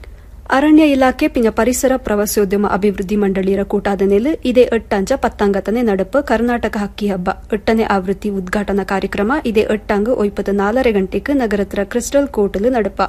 ಅರಣ್ಯ ಇಲಾಖೆ ಪಿಂಜ ಪರಿಸರ ಪ್ರವಾಸೋದ್ಯಮ ಅಭಿವೃದ್ಧಿ ಮಂಡಳಿಯರ ಕೂಟಾದ ನೆಲೆ ಇದೇ ಎಟ್ಟಂಜ ಪತ್ತಾಂಗತನೆ ನಡಪ ಕರ್ನಾಟಕ ಹಕ್ಕಿ ಹಬ್ಬ ಎಟ್ಟನೇ ಆವೃತ್ತಿ ಉದ್ಘಾಟನಾ ಕಾರ್ಯಕ್ರಮ ಇದೇ ಎಟ್ಟಂಗ ಒಯ್ಪದ ನಾಲರೆ ಗಂಟೆಗೆ ನಗರತ್ರ ಕ್ರಿಸ್ಟಲ್ ಕೋಟಲ್ ನಡಪ